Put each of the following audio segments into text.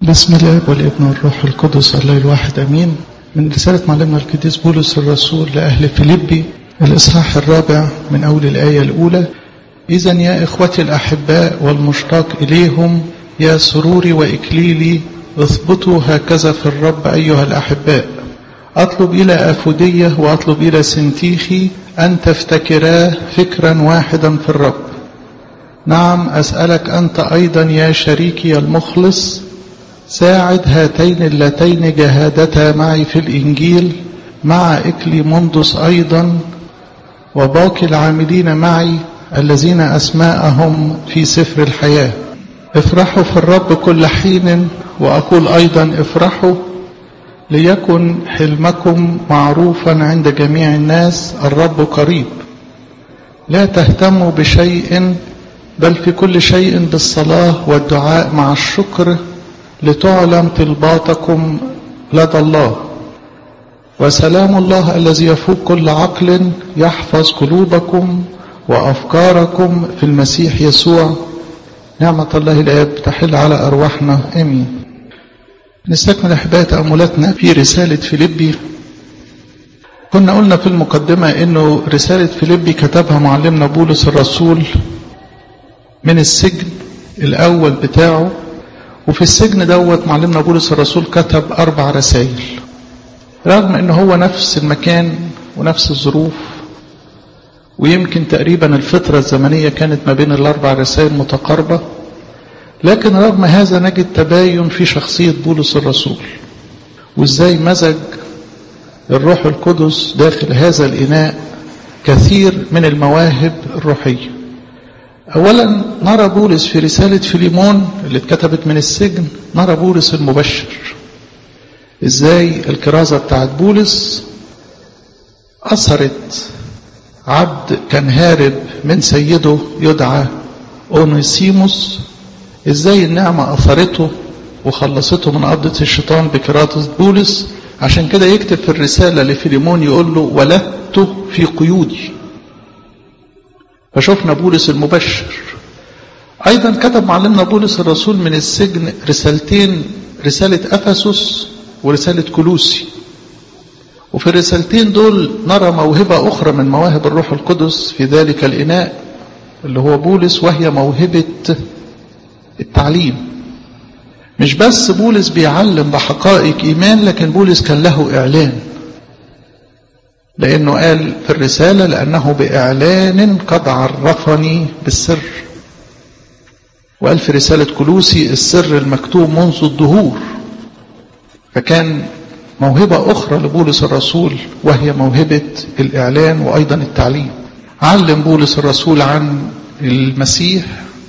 بسم الله والابن والروح القدس الله الواحد امين من رسالة معلمنا القديس بولس الرسول لأهل فيليبي الإصحاح الرابع من أول الآية الأولى إذا يا إخوتي الأحباء والمشتاق إليهم يا سروري وإكليلي اثبتوا هكذا في الرب أيها الأحباء أطلب إلى أفودية وأطلب إلى سنتيخي أن تفتكرا فكرا واحدا في الرب نعم أسألك أنت أيضا يا شريكي المخلص ساعد هاتين اللتين جاهدتا معي في الإنجيل مع إكليموندوس أيضا وباقي العاملين معي الذين أسماءهم في سفر الحياة افرحوا في الرب كل حين وأقول أيضا افرحوا ليكن حلمكم معروفا عند جميع الناس الرب قريب لا تهتموا بشيء بل في كل شيء بالصلاة والدعاء مع الشكر لتعلم طلباتكم لدى الله وسلام الله الذي يفوق كل عقل يحفظ قلوبكم وأفكاركم في المسيح يسوع نعمة الله الآب تحل على أرواحنا آمين نستكمل أحباء تأملاتنا في رسالة فيليبي كنا قلنا في المقدمة أنه رسالة فيليبي كتبها معلمنا بولس الرسول من السجن الأول بتاعه وفي السجن دوت معلمنا بولس الرسول كتب أربع رسائل رغم أنه هو نفس المكان ونفس الظروف ويمكن تقريبا الفترة الزمنية كانت ما بين الأربع رسائل متقاربة لكن رغم هذا نجد تباين في شخصية بولس الرسول وازاي مزج الروح القدس داخل هذا الإناء كثير من المواهب الروحية أولا نرى بولس في رسالة فيليمون اللي اتكتبت من السجن نرى بولس المبشر ازاي الكرازة بتاعت بولس أثرت عبد كان هارب من سيده يدعى أونيسيموس ازاي النعمة أثرته وخلصته من قبضة الشيطان بكرازة بولس عشان كده يكتب في الرسالة لفيليمون يقول له ولدت في قيودي فشوفنا بولس المبشر أيضا كتب معلمنا بولس الرسول من السجن رسالتين رسالة أفسس ورسالة كلوسي وفي الرسالتين دول نرى موهبة أخرى من مواهب الروح القدس في ذلك الإناء اللي هو بولس وهي موهبة التعليم مش بس بولس بيعلم بحقائق إيمان لكن بولس كان له إعلان لأنه قال في الرسالة لأنه بإعلان قد عرفني بالسر وقال في رسالة كلوسي السر المكتوب منذ الدهور فكان موهبة أخرى لبولس الرسول وهي موهبة الإعلان وأيضا التعليم علم بولس الرسول عن المسيح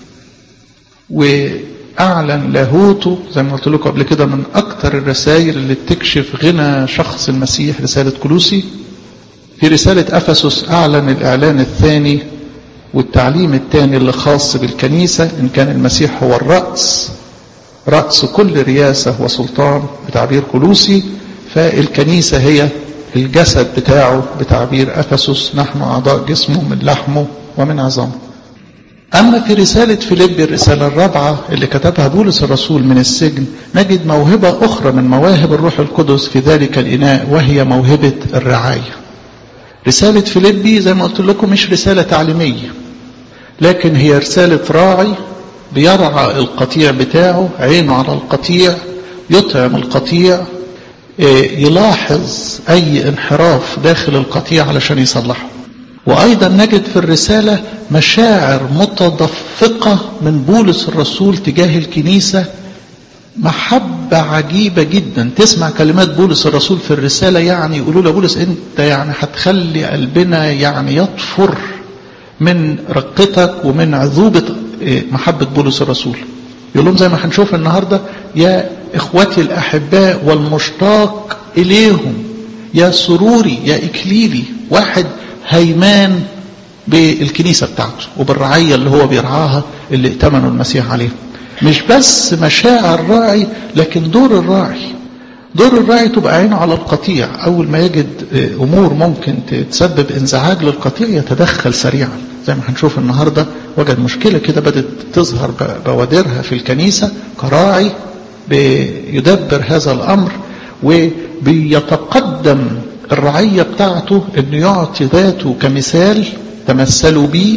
وأعلن لاهوته زي ما قلت لكم قبل كده من أكثر الرسائل اللي بتكشف غنى شخص المسيح رسالة كلوسي في رسالة أفسس أعلن الإعلان الثاني والتعليم الثاني اللي خاص بالكنيسة إن كان المسيح هو الرأس رأس كل رياسة وسلطان بتعبير كلوسي فالكنيسة هي الجسد بتاعه بتعبير أفسس نحن أعضاء جسمه من لحمه ومن عظامه أما في رسالة فيليبي الرسالة الرابعة اللي كتبها بولس الرسول من السجن نجد موهبة أخرى من مواهب الروح القدس في ذلك الإناء وهي موهبة الرعاية رسالة فيليبي زي ما قلت لكم مش رسالة تعليمية لكن هي رسالة راعي بيرعى القطيع بتاعه عينه على القطيع يطعم القطيع يلاحظ أي انحراف داخل القطيع علشان يصلحه وأيضا نجد في الرسالة مشاعر متدفقة من بولس الرسول تجاه الكنيسة محبة عجيبة جدا تسمع كلمات بولس الرسول في الرسالة يعني يقولوا له بولس انت يعني هتخلي قلبنا يعني يطفر من رقتك ومن عذوبة محبة بولس الرسول يقول لهم زي ما هنشوف النهاردة يا إخوتي الأحباء والمشتاق إليهم يا سروري يا إكليلي واحد هيمان بالكنيسة بتاعته وبالرعية اللي هو بيرعاها اللي ائتمنوا المسيح عليها مش بس مشاعر راعي لكن دور الراعي دور الراعي تبقى عينه على القطيع أول ما يجد أمور ممكن تسبب انزعاج للقطيع يتدخل سريعا زي ما هنشوف النهاردة وجد مشكلة كده بدأت تظهر بوادرها في الكنيسة كراعي بيدبر هذا الأمر وبيتقدم الرعية بتاعته انه يعطي ذاته كمثال تمثلوا به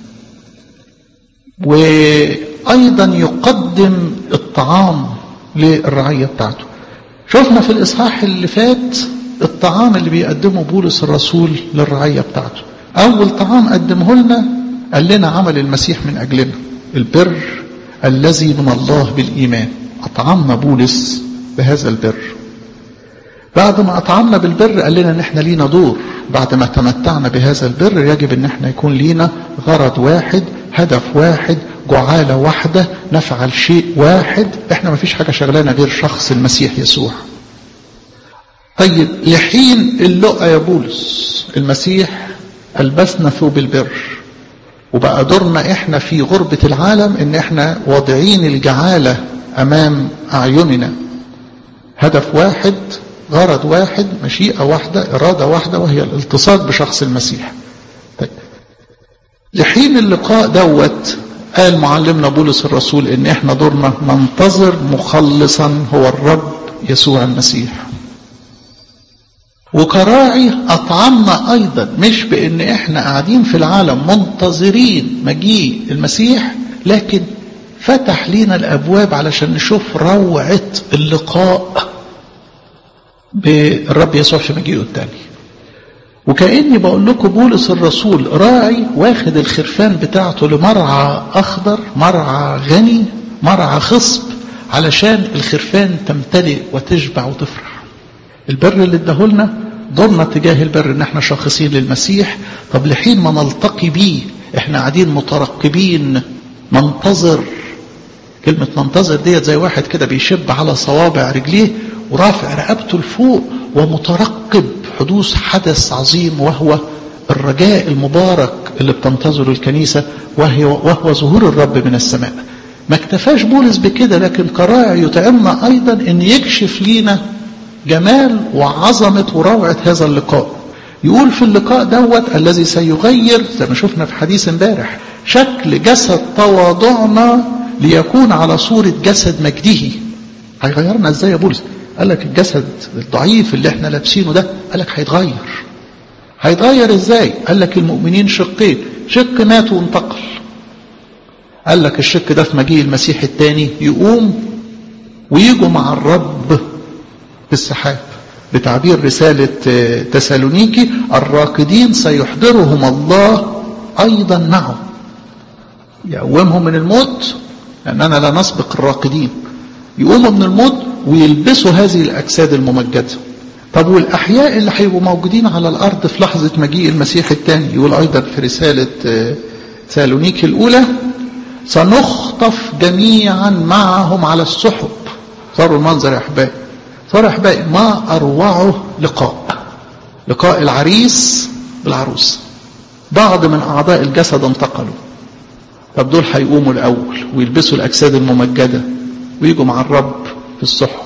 وأيضا يقدم الطعام للرعية بتاعته شفنا في الإصحاح اللي فات الطعام اللي بيقدمه بولس الرسول للرعية بتاعته أول طعام قدمه لنا قال لنا عمل المسيح من أجلنا البر الذي من الله بالإيمان أطعمنا بولس بهذا البر بعد ما أطعمنا بالبر قال لنا ان احنا لينا دور بعد ما تمتعنا بهذا البر يجب ان احنا يكون لينا غرض واحد هدف واحد جعالة واحدة نفعل شيء واحد احنا ما فيش حاجة شغلانة غير شخص المسيح يسوع طيب لحين اللقى يا بولس المسيح ألبسنا ثوب البر وبقى دورنا احنا في غربة العالم ان احنا واضعين الجعالة امام اعيننا هدف واحد غرض واحد مشيئة واحدة إرادة واحدة وهي الالتصاق بشخص المسيح طيب. لحين اللقاء دوت قال معلمنا بولس الرسول ان احنا دورنا ننتظر مخلصا هو الرب يسوع المسيح وكراعي اطعمنا ايضا مش بان احنا قاعدين في العالم منتظرين مجيء المسيح لكن فتح لينا الابواب علشان نشوف روعة اللقاء بالرب يسوع في مجيئه الثاني وكأني بقول لكم بولس الرسول راعي واخد الخرفان بتاعته لمرعى أخضر مرعى غني مرعى خصب علشان الخرفان تمتلئ وتشبع وتفرح البر اللي اداهولنا دورنا تجاه البر ان احنا شاخصين للمسيح طب لحين ما نلتقي بيه احنا قاعدين مترقبين ننتظر كلمة ننتظر ديت زي واحد كده بيشب على صوابع رجليه ورافع رقبته لفوق ومترقب حدوث حدث عظيم وهو الرجاء المبارك اللي بتنتظره الكنيسة وهي وهو ظهور الرب من السماء ما اكتفاش بولس بكده لكن كراعي يطعمنا أيضا أن يكشف لينا جمال وعظمة وروعة هذا اللقاء يقول في اللقاء دوت الذي سيغير زي ما شفنا في حديث امبارح شكل جسد تواضعنا ليكون على صورة جسد مجده هيغيرنا ازاي يا بولس قال لك الجسد الضعيف اللي احنا لابسينه ده قال لك هيتغير هيتغير ازاي قال لك المؤمنين شقين شق مات وانتقل قال لك الشق ده في مجيء المسيح الثاني يقوم ويجوا مع الرب في السحاب بتعبير رسالة تسالونيكي الراكدين سيحضرهم الله أيضا معه يقومهم من الموت لأننا لا نسبق الراقدين يقوموا من الموت ويلبسوا هذه الأجساد الممجدة طب والأحياء اللي هيبقوا موجودين على الأرض في لحظة مجيء المسيح الثاني يقول أيضا في رسالة سالونيك الأولى سنخطف جميعا معهم على السحب صاروا المنظر يا أحبائي صار يا أحبائي ما أروعه لقاء لقاء العريس بالعروس بعض من أعضاء الجسد انتقلوا طب دول هيقوموا الأول ويلبسوا الأجساد الممجدة ويجوا مع الرب في السحب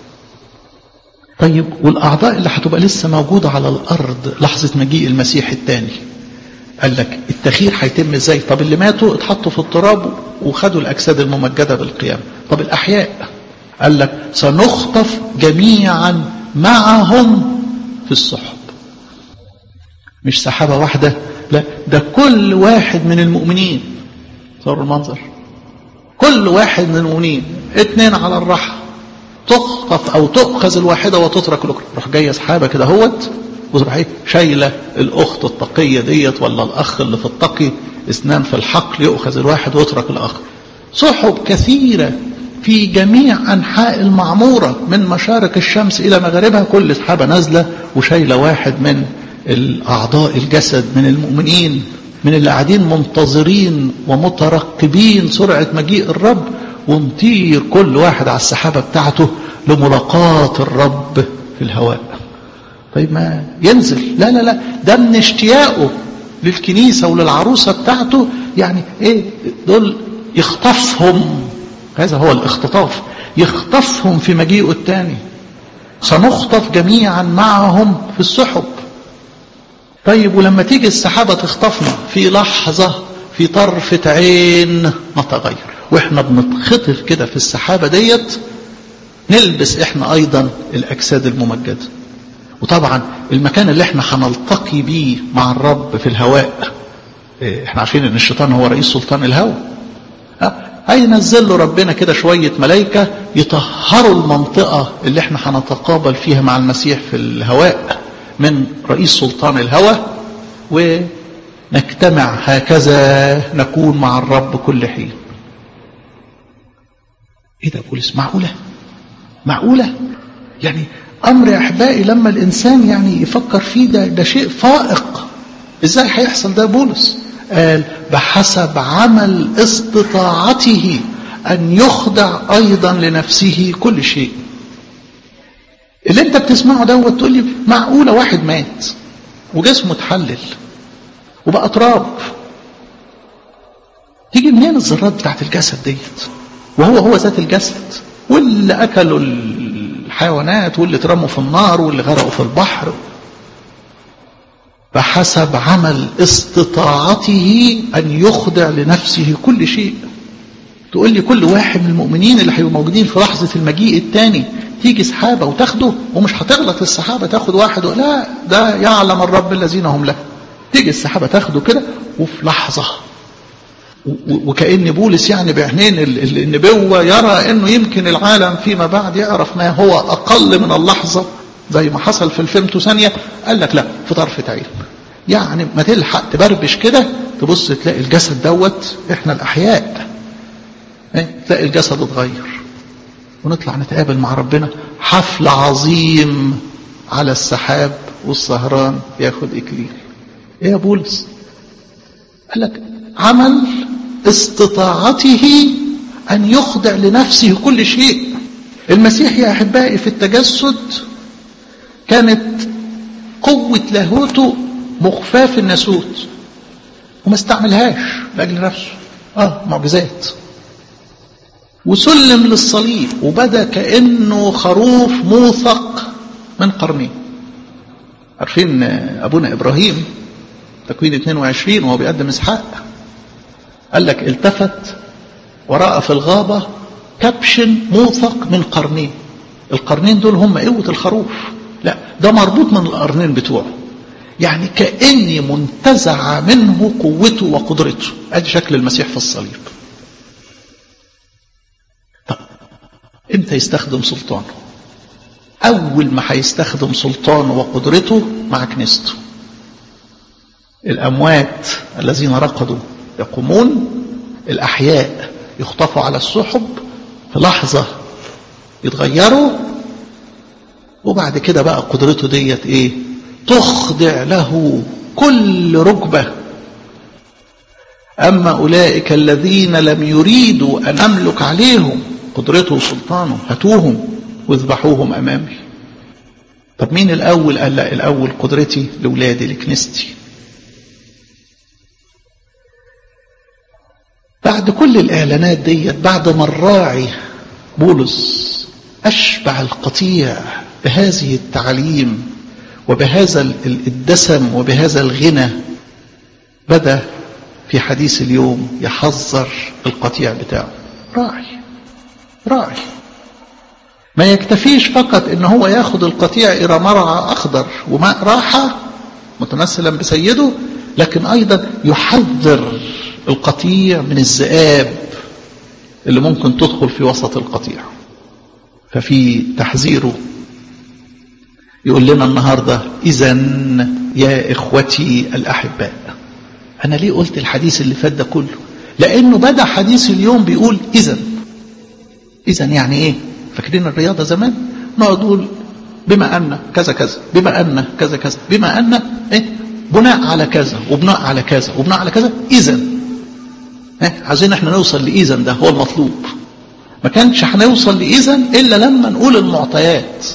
طيب والأعضاء اللي هتبقى لسه موجودة على الأرض لحظة مجيء المسيح الثاني قال لك التخيير هيتم ازاي طب اللي ماتوا اتحطوا في التراب وخدوا الأجساد الممجدة بالقيامة طب الأحياء قال لك سنخطف جميعا معهم في السحب مش سحابة واحدة لا ده كل واحد من المؤمنين صار المنظر كل واحد من المؤمنين اتنين على الرحى تخطف او تؤخذ الواحدة وتترك الاخرى روح جاية سحابة كده هوت وتروح ايه شايلة الاخت التقية ديت ولا الاخ اللي في التقي اثنان في الحقل يؤخذ الواحد ويترك الاخر سحب كثيرة في جميع انحاء المعمورة من مشارق الشمس الى مغاربها كل سحابة نازلة وشايلة واحد من الاعضاء الجسد من المؤمنين من اللي قاعدين منتظرين ومترقبين سرعة مجيء الرب ونطير كل واحد على السحابة بتاعته لملاقاة الرب في الهواء طيب ما ينزل لا لا لا ده من اشتياقه للكنيسة وللعروسة بتاعته يعني ايه دول يخطفهم هذا هو الاختطاف يخطفهم في مجيئه الثاني سنخطف جميعا معهم في السحب طيب ولما تيجي السحابة تخطفنا في لحظة في طرفة عين نتغير واحنا بنتخطف كده في السحابة ديت نلبس احنا ايضا الاجساد الممجده وطبعا المكان اللي احنا هنلتقي بيه مع الرب في الهواء احنا عارفين ان الشيطان هو رئيس سلطان الهواء هينزل له ربنا كده شوية ملائكة يطهروا المنطقة اللي احنا هنتقابل فيها مع المسيح في الهواء من رئيس سلطان الهواء ونجتمع هكذا نكون مع الرب كل حين ايه ده بولس معقولة معقولة يعني امر يا احبائي لما الانسان يعني يفكر فيه ده ده شيء فائق ازاي هيحصل ده بولس قال بحسب عمل استطاعته ان يخضع ايضا لنفسه كل شيء اللي انت بتسمعه دوت تقول لي معقوله واحد مات وجسمه اتحلل وبقى تراب تيجي منين الذرات بتاعت الجسد ديت وهو هو ذات الجسد واللي اكلوا الحيوانات واللي اترموا في النار واللي غرقوا في البحر بحسب عمل استطاعته أن يخضع لنفسه كل شيء تقول لي كل واحد من المؤمنين اللي هيبقوا موجودين في لحظة المجيء الثاني تيجي سحابة وتاخده ومش هتغلط السحابة تاخد واحد لا ده يعلم الرب الذين هم له تيجي السحابة تاخده كده وفي لحظة وكأن بولس يعني بعينين النبوة يرى انه يمكن العالم فيما بعد يعرف ما هو اقل من اللحظة زي ما حصل في الفيمتو ثانية قال لك لا في طرفة عين يعني ما تلحق تبربش كده تبص تلاقي الجسد دوت احنا الاحياء ايه تلاقي الجسد اتغير ونطلع نتقابل مع ربنا حفل عظيم على السحاب والسهران ياخد اكليل ايه يا بولس قال لك عمل استطاعته ان يخضع لنفسه كل شيء المسيح يا احبائي في التجسد كانت قوة لاهوته مخفاة في الناسوت وما استعملهاش لأجل نفسه اه معجزات وسلم للصليب وبدا كأنه خروف موثق من قرنين عارفين أبونا إبراهيم تكوين 22 وهو بيقدم إسحاق قال لك التفت ورأى في الغابة كبش موثق من قرنين القرنين دول هم قوة الخروف لا ده مربوط من القرنين بتوعه يعني كأني منتزع منه قوته وقدرته ادي شكل المسيح في الصليب طب امتى يستخدم سلطانه اول ما هيستخدم سلطانه وقدرته مع كنيسته الاموات الذين رقدوا يقومون الاحياء يخطفوا على السحب في لحظه يتغيروا وبعد كده بقى قدرته ديت ايه تخضع له كل ركبة أما أولئك الذين لم يريدوا أن أملك عليهم قدرته وسلطانه هاتوهم واذبحوهم أمامي طب مين الأول قال لا الأول قدرتي لولادي لكنيستي بعد كل الإعلانات ديت بعد ما الراعي بولس أشبع القطيع بهذه التعليم وبهذا الدسم وبهذا الغنى بدأ في حديث اليوم يحذر القطيع بتاعه راعي راعي ما يكتفيش فقط ان هو ياخد القطيع الى مرعى اخضر وماء راحة متمثلا بسيده لكن ايضا يحذر القطيع من الذئاب اللي ممكن تدخل في وسط القطيع ففي تحذيره يقول لنا النهاردة إذا يا إخوتي الأحباء أنا ليه قلت الحديث اللي فات ده كله لأنه بدأ حديث اليوم بيقول إذا إذا يعني إيه فاكرين الرياضة زمان نقعد نقول بما أن كذا كذا بما أن كذا كذا بما أن إيه بناء على كذا وبناء على كذا وبناء على كذا إذا إيه عايزين احنا نوصل لإذا ده هو المطلوب ما كانش هنوصل لإذا إلا لما نقول المعطيات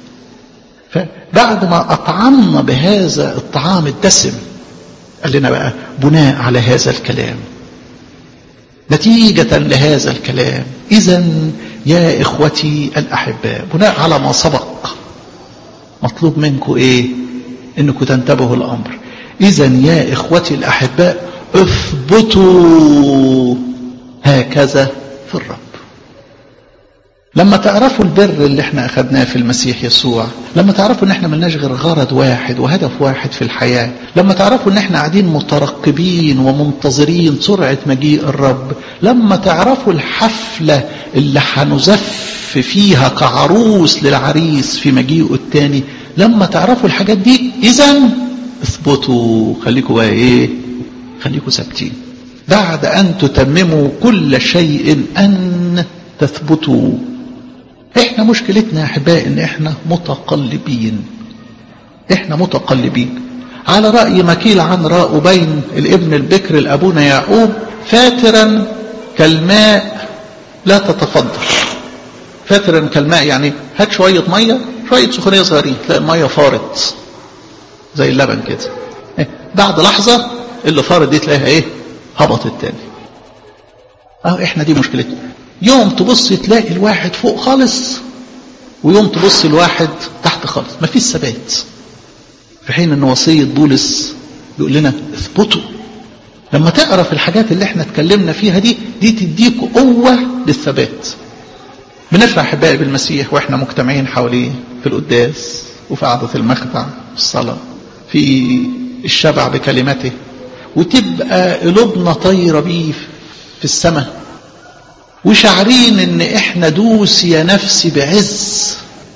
فبعد ما أطعمنا بهذا الطعام الدسم قال لنا بقى بناء على هذا الكلام نتيجة لهذا الكلام إذا يا إخوتي الأحباء بناء على ما سبق مطلوب منكم إيه إنكم تنتبهوا الأمر إذا يا إخوتي الأحباء اثبتوا هكذا في الرب لما تعرفوا البر اللي احنا اخدناه في المسيح يسوع لما تعرفوا ان احنا ملناش غير غرض واحد وهدف واحد في الحياة لما تعرفوا ان احنا قاعدين مترقبين ومنتظرين سرعة مجيء الرب لما تعرفوا الحفلة اللي هنزف فيها كعروس للعريس في مجيئه التاني لما تعرفوا الحاجات دي اذا اثبتوا خليكوا بقى ايه خليكوا ثابتين بعد ان تتمموا كل شيء ان تثبتوا احنا مشكلتنا يا احبائي ان احنا متقلبين احنا متقلبين على رأي مكيل عن راء بين الابن البكر لأبونا يعقوب فاترا كالماء لا تتفضل فاترا كالماء يعني هات شوية مية شوية سخونية صغيرين تلاقي المية فارت زي اللبن كده إيه؟ بعد لحظة اللي فارت دي تلاقيها ايه هبطت تاني اه احنا دي مشكلتنا يوم تبص تلاقي الواحد فوق خالص ويوم تبص الواحد تحت خالص مفيش ثبات في حين ان وصية بولس بيقول لنا اثبتوا لما تعرف الحاجات اللي احنا اتكلمنا فيها دي دي تديك قوة للثبات بنفرح احبائي بالمسيح واحنا مجتمعين حواليه في القداس وفي قعدة المخدع في الصلاة في الشبع بكلمته وتبقى قلوبنا طايرة بيه في السماء وشعرين ان احنا دوس يا نفسي بعز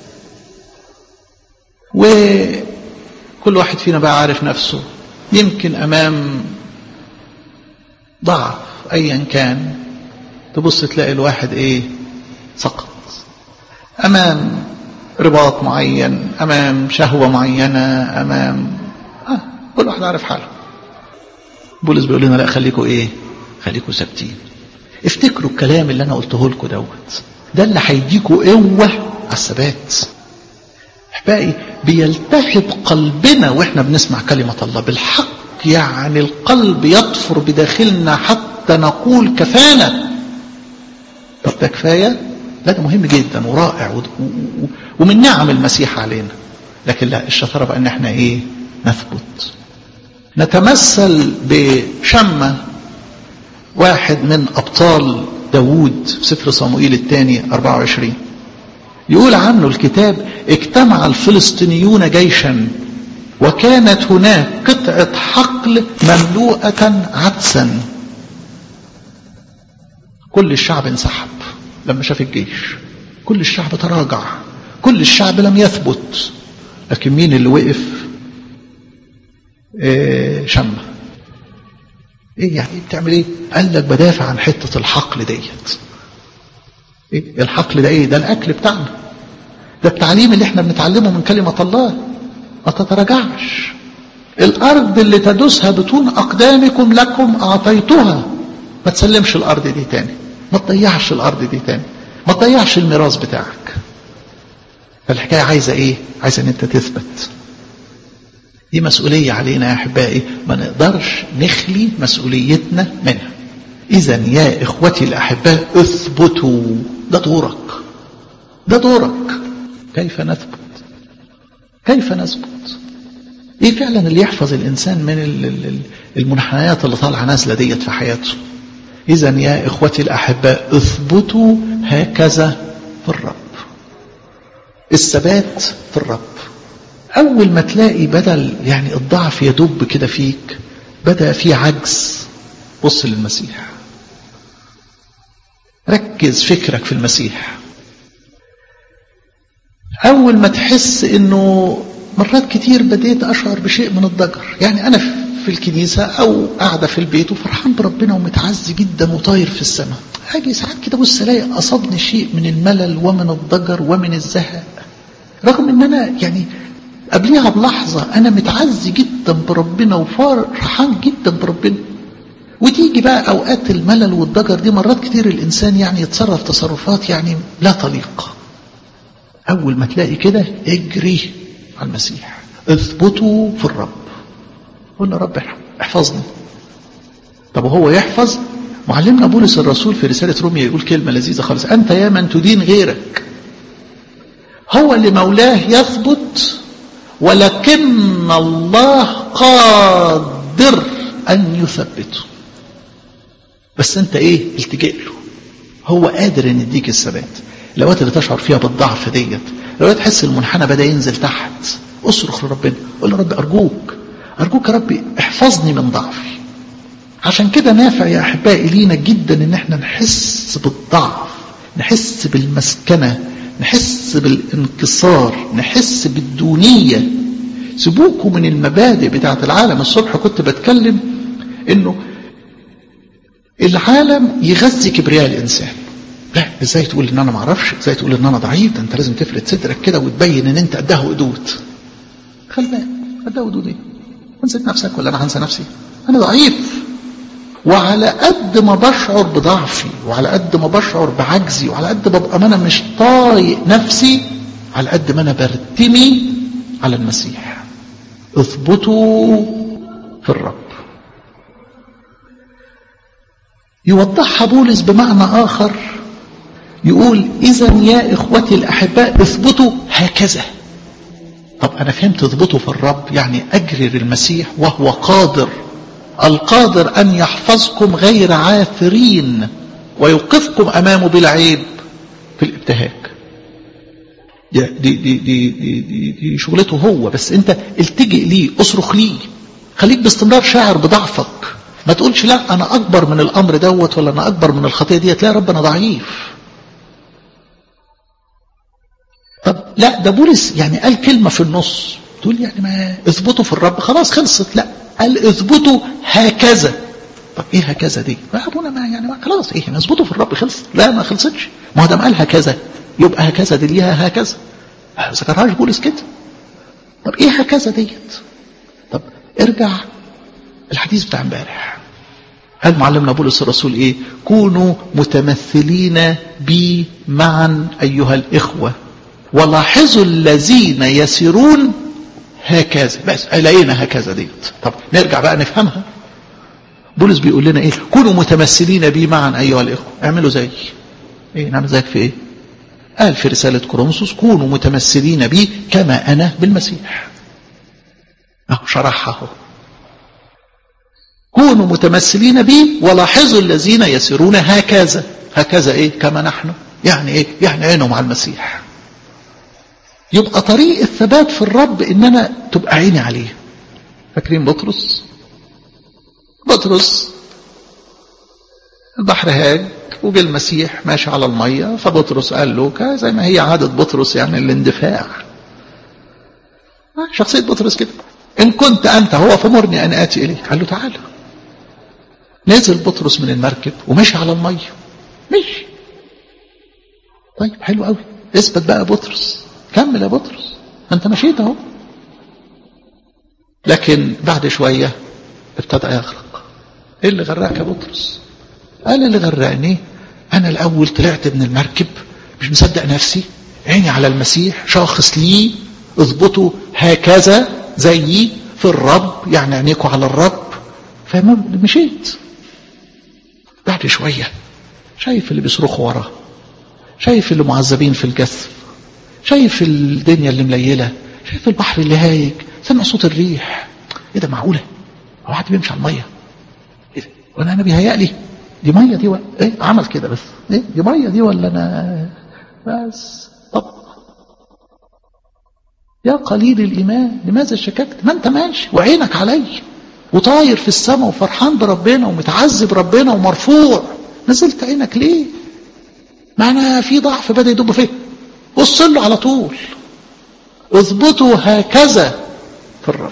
وكل واحد فينا بقى عارف نفسه يمكن امام ضعف ايا كان تبص تلاقي الواحد ايه سقط امام رباط معين امام شهوة معينة امام آه كل واحد عارف حاله بولس بيقول لنا لا خليكوا ايه خليكوا ثابتين افتكروا الكلام اللي انا قلته لكم دوت ده اللي هيديكوا قوه على الثبات احبائي بيلتهب قلبنا واحنا بنسمع كلمه الله بالحق يعني القلب يطفر بداخلنا حتى نقول كفانا طب ده كفايه لا ده مهم جدا ورائع و... و... ومن نعم المسيح علينا لكن لا الشطاره بقى ان احنا ايه نثبت نتمثل بشمه واحد من أبطال داود في سفر صموئيل الثاني 24 يقول عنه الكتاب اجتمع الفلسطينيون جيشا وكانت هناك قطعة حقل مملوءة عدسا كل الشعب انسحب لما شاف الجيش كل الشعب تراجع كل الشعب لم يثبت لكن مين اللي وقف إيه شمه ايه يعني بتعمل ايه قال لك بدافع عن حتة الحقل ديت ايه الحقل ده ايه ده الاكل بتاعنا ده التعليم اللي احنا بنتعلمه من كلمة الله ما تتراجعش الارض اللي تدوسها بطون اقدامكم لكم اعطيتها ما تسلمش الارض دي تاني ما تضيعش الارض دي تاني ما تضيعش الميراث بتاعك فالحكاية عايزة ايه عايزة ان انت تثبت دي مسؤولية علينا يا أحبائي ما نقدرش نخلي مسؤوليتنا منها إذا يا إخوتي الأحباء اثبتوا ده دورك ده دورك كيف نثبت كيف نثبت ايه فعلا اللي يحفظ الانسان من المنحنيات اللي طالعه نازله ديت في حياته اذا يا اخوتي الاحباء اثبتوا هكذا في الرب الثبات في الرب أول ما تلاقي بدل يعني الضعف يدب كده فيك بدأ في عجز بص للمسيح ركز فكرك في المسيح أول ما تحس إنه مرات كتير بديت أشعر بشيء من الضجر يعني أنا في الكنيسة أو قاعدة في البيت وفرحان بربنا ومتعز جدا وطاير في السماء أجي ساعات كده بص ألاقي أصابني شيء من الملل ومن الضجر ومن الزهق رغم إن أنا يعني قبليها بلحظة أنا متعز جدا بربنا وفرحان جدا بربنا وتيجي بقى أوقات الملل والضجر دي مرات كتير الإنسان يعني يتصرف تصرفات يعني لا تليق أول ما تلاقي كده اجري على المسيح اثبتوا في الرب قول يا رب احفظني طب وهو يحفظ معلمنا بولس الرسول في رسالة روميا يقول كلمة لذيذة خالص أنت يا من تدين غيرك هو اللي مولاه يثبت ولكن الله قادر أن يثبته بس أنت إيه التجئ له هو قادر أن يديك الثبات الاوقات اللي تشعر فيها بالضعف ديت الاوقات تحس المنحنى بدا ينزل تحت اصرخ لربنا قول له رب ارجوك ارجوك يا رب احفظني من ضعفي عشان كده نافع يا احبائي لينا جدا ان احنا نحس بالضعف نحس بالمسكنه نحس بالانكسار نحس بالدونيه سيبوكوا من المبادئ بتاعت العالم الصبح كنت بتكلم انه العالم يغذي كبرياء الانسان لا ازاي تقول ان انا ما اعرفش ازاي تقول ان انا ضعيف ده انت لازم تفرد صدرك كده وتبين ان انت قدها قدود خلي بالك قدها قدود ايه نسيت نفسك ولا انا هنسى نفسي انا ضعيف وعلى قد ما بشعر بضعفي وعلى قد ما بشعر بعجزي وعلى قد ما ببقى انا مش طايق نفسي على قد ما انا برتمي على المسيح اثبتوا في الرب يوضحها بولس بمعنى آخر يقول إذا يا إخوتي الأحباء اثبتوا هكذا طب أنا فهمت اثبتوا في الرب يعني أجرر المسيح وهو قادر القادر أن يحفظكم غير عاثرين ويوقفكم أمامه بلا عيب في الابتهاج دي, دي, دي, دي, دي, دي, دي شغلته هو بس أنت التجئ ليه اصرخ ليه خليك باستمرار شاعر بضعفك ما تقولش لا انا اكبر من الامر دوت ولا انا اكبر من الخطيه ديت لا يا رب انا ضعيف طب لا ده بولس يعني قال كلمه في النص تقول يعني ما اثبتوا في الرب خلاص خلصت لا قال اثبتوا هكذا طب ايه هكذا دي ما ابونا ما يعني ما خلاص ايه ما اثبتوا في الرب خلص لا ما خلصتش ما هو ده قال هكذا يبقى هكذا دي ليها هكذا ما ذكرهاش بولس كده طب ايه هكذا ديت طب ارجع الحديث بتاع امبارح قال معلمنا بولس الرسول ايه كونوا متمثلين بي معا ايها الاخوه ولاحظوا الذين يسيرون هكذا بس لقينا هكذا ديت طب نرجع بقى نفهمها بولس بيقول لنا ايه كونوا متمثلين بي معا ايها الاخوه اعملوا زي ايه نعمل زيك في ايه قال في رساله كورنثوس كونوا متمثلين بي كما انا بالمسيح اهو شرحها اهو كونوا متمثلين بي ولاحظوا الذين يسيرون هكذا هكذا ايه كما نحن يعني ايه يعني عينهم على المسيح يبقى طريق الثبات في الرب ان انا تبقى عيني عليه فاكرين بطرس بطرس البحر هاج وجه المسيح ماشي على المية فبطرس قال له زي ما هي عادة بطرس يعني الاندفاع شخصية بطرس كده إن كنت أنت هو فمرني أن آتي إليك قال له تعالى نزل بطرس من المركب ومشي على المية مشي طيب حلو قوي اثبت بقى بطرس كمل يا بطرس انت مشيت اهو لكن بعد شوية ابتدى يغرق ايه اللي غرقك يا بطرس قال اللي غرقني انا الاول طلعت من المركب مش مصدق نفسي عيني على المسيح شاخص لي اضبطوا هكذا زيي في الرب يعني عينيكوا على الرب فمشيت بعد شوية شايف اللي بيصرخوا وراه شايف اللي معذبين في الجسر شايف الدنيا اللي مليلة شايف البحر اللي هايج سمع صوت الريح ايه ده معقولة هو حد بيمشي على المية ايه ده وانا انا بيهيألي دي مية دي ولا ايه عمل كده بس ايه دي مية دي ولا انا بس طب يا قليل الإيمان لماذا شككت ما أنت ماشي وعينك علي وطاير في السماء وفرحان بربنا ومتعذب ربنا ومرفوع نزلت عينك ليه معنى في ضعف بدأ يدب فيه بص له على طول اثبتوا هكذا في الرب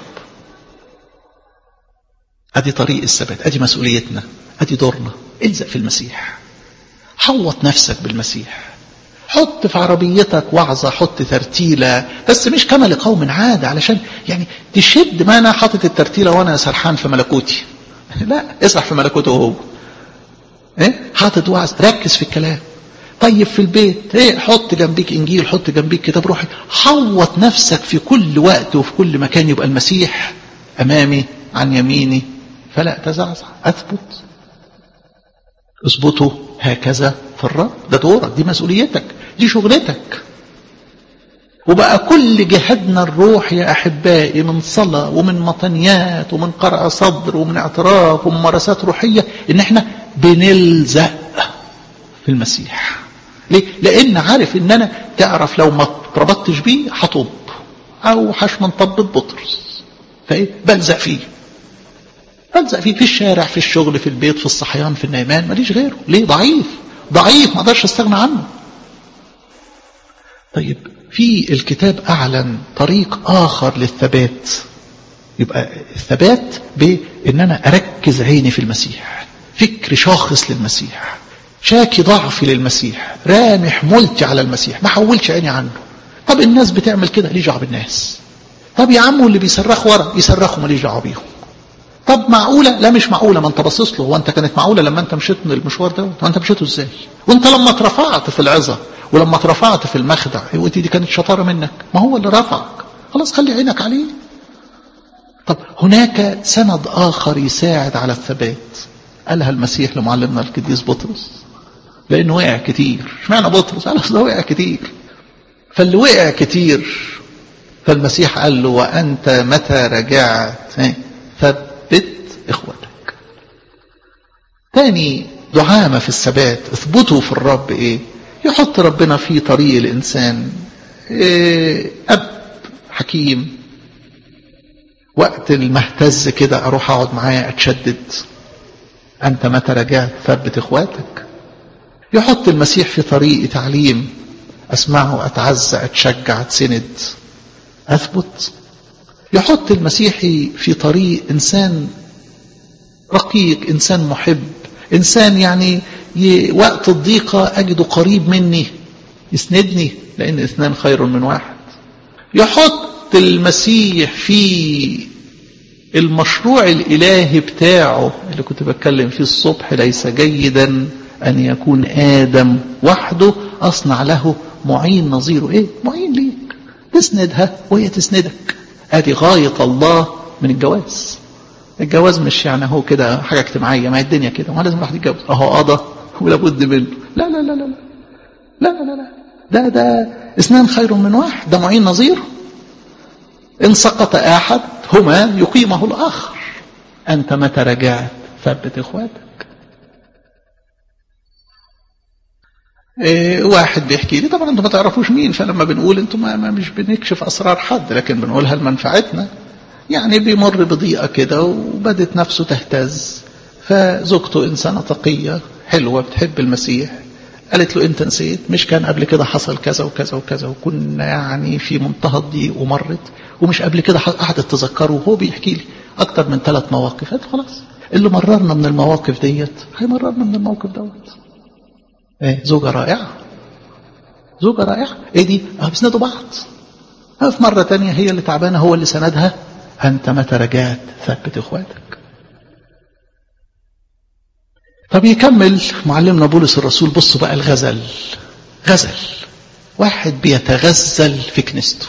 ادي طريق الثبات ادي مسؤوليتنا ادي دورنا الزق في المسيح حوط نفسك بالمسيح حط في عربيتك وعظة حط ترتيلة بس مش كما لقوم عادة علشان يعني تشد ما أنا حاطط الترتيلة وأنا سرحان في ملكوتي لا اسرح في ملكوته هو ايه حاطط وعظ ركز في الكلام طيب في البيت ايه حط جنبيك انجيل حط جنبيك كتاب روحي حوط نفسك في كل وقت وفي كل مكان يبقى المسيح امامي عن يميني فلا تزعزع اثبت اثبتوا هكذا في الرب ده دورك دي مسؤوليتك دي شغلتك وبقى كل جهادنا الروح يا أحبائي من صلاة ومن مطنيات ومن قرع صدر ومن اعتراف وممارسات روحية إن احنا بنلزق في المسيح ليه؟ لان عارف ان انا تعرف لو ما اتربطتش بيه هطب او هشمن طبة بطرس فايه بلزق فيه بلزق فيه في الشارع في الشغل في البيت في الصحيان في النيمان ماليش غيره ليه ضعيف ضعيف ما اقدرش استغنى عنه طيب في الكتاب اعلن طريق اخر للثبات يبقى الثبات بان انا اركز عيني في المسيح فكر شاخص للمسيح شاكي ضعفي للمسيح رامي حمولتي على المسيح ما حولش عيني عنه طب الناس بتعمل كده ليه دعوه بالناس طب يا عم اللي بيصرخوا ورا يصرخوا ماليش دعوه بيهم طب معقوله لا مش معقوله ما انت باصص له وانت كانت معقوله لما انت مشيت من المشوار ده وانت مشيته ازاي وانت لما اترفعت في العظه ولما اترفعت في المخدع ودي دي كانت شطاره منك ما هو اللي رفعك خلاص خلي عينك عليه طب هناك سند اخر يساعد على الثبات قالها المسيح لمعلمنا القديس بطرس لانه وقع كتير اشمعنى بطرس قال اصل وقع كتير فاللي وقع كتير فالمسيح قال له وانت متى رجعت ثبت اخوتك تاني دعامة في الثبات اثبتوا في الرب ايه يحط ربنا في طريق الانسان إيه اب حكيم وقت المهتز كده اروح اقعد معاه اتشدد انت متى رجعت ثبت اخواتك يحط المسيح في طريق تعليم اسمعه اتعزى اتشجع اتسند اثبت يحط المسيحي في طريق انسان رقيق انسان محب انسان يعني وقت الضيقه اجده قريب مني يسندني لان اثنان خير من واحد يحط المسيح في المشروع الالهي بتاعه اللي كنت بتكلم فيه الصبح ليس جيدا ان يكون ادم وحده اصنع له معين نظيره ايه معين ليك تسندها وهي تسندك ادي غايه الله من الجواز الجواز مش يعني هو كده حاجه اجتماعيه ما هي الدنيا كده ما لازم الواحد يتجوز اهو قضى ولا بد منه لا لا لا لا لا لا لا لا ده ده اثنان خير من واحد ده معين نظير ان سقط احد هما يقيمه الاخر انت متى رجعت ثبت اخواتك إيه واحد بيحكي لي طبعا انتم ما تعرفوش مين فلما بنقول انتم ما, ما مش بنكشف اسرار حد لكن بنقولها لمنفعتنا يعني بيمر بضيقه كده وبدت نفسه تهتز فزوجته انسانه تقيه حلوه بتحب المسيح قالت له انت نسيت مش كان قبل كده حصل كذا وكذا وكذا وكنا يعني في منتهى الضيق ومرت ومش قبل كده قعدت تذكره وهو بيحكي لي اكتر من ثلاث مواقف قالت خلاص اللي مررنا من المواقف ديت هيمررنا من الموقف دوت ايه زوجة رائعة زوجة رائعة ايه دي اه بيسندوا بعض في مرة تانية هي اللي تعبانة هو اللي سندها انت متى رجعت ثبت اخواتك طب يكمل معلمنا بولس الرسول بصوا بقى الغزل غزل واحد بيتغزل في كنيسته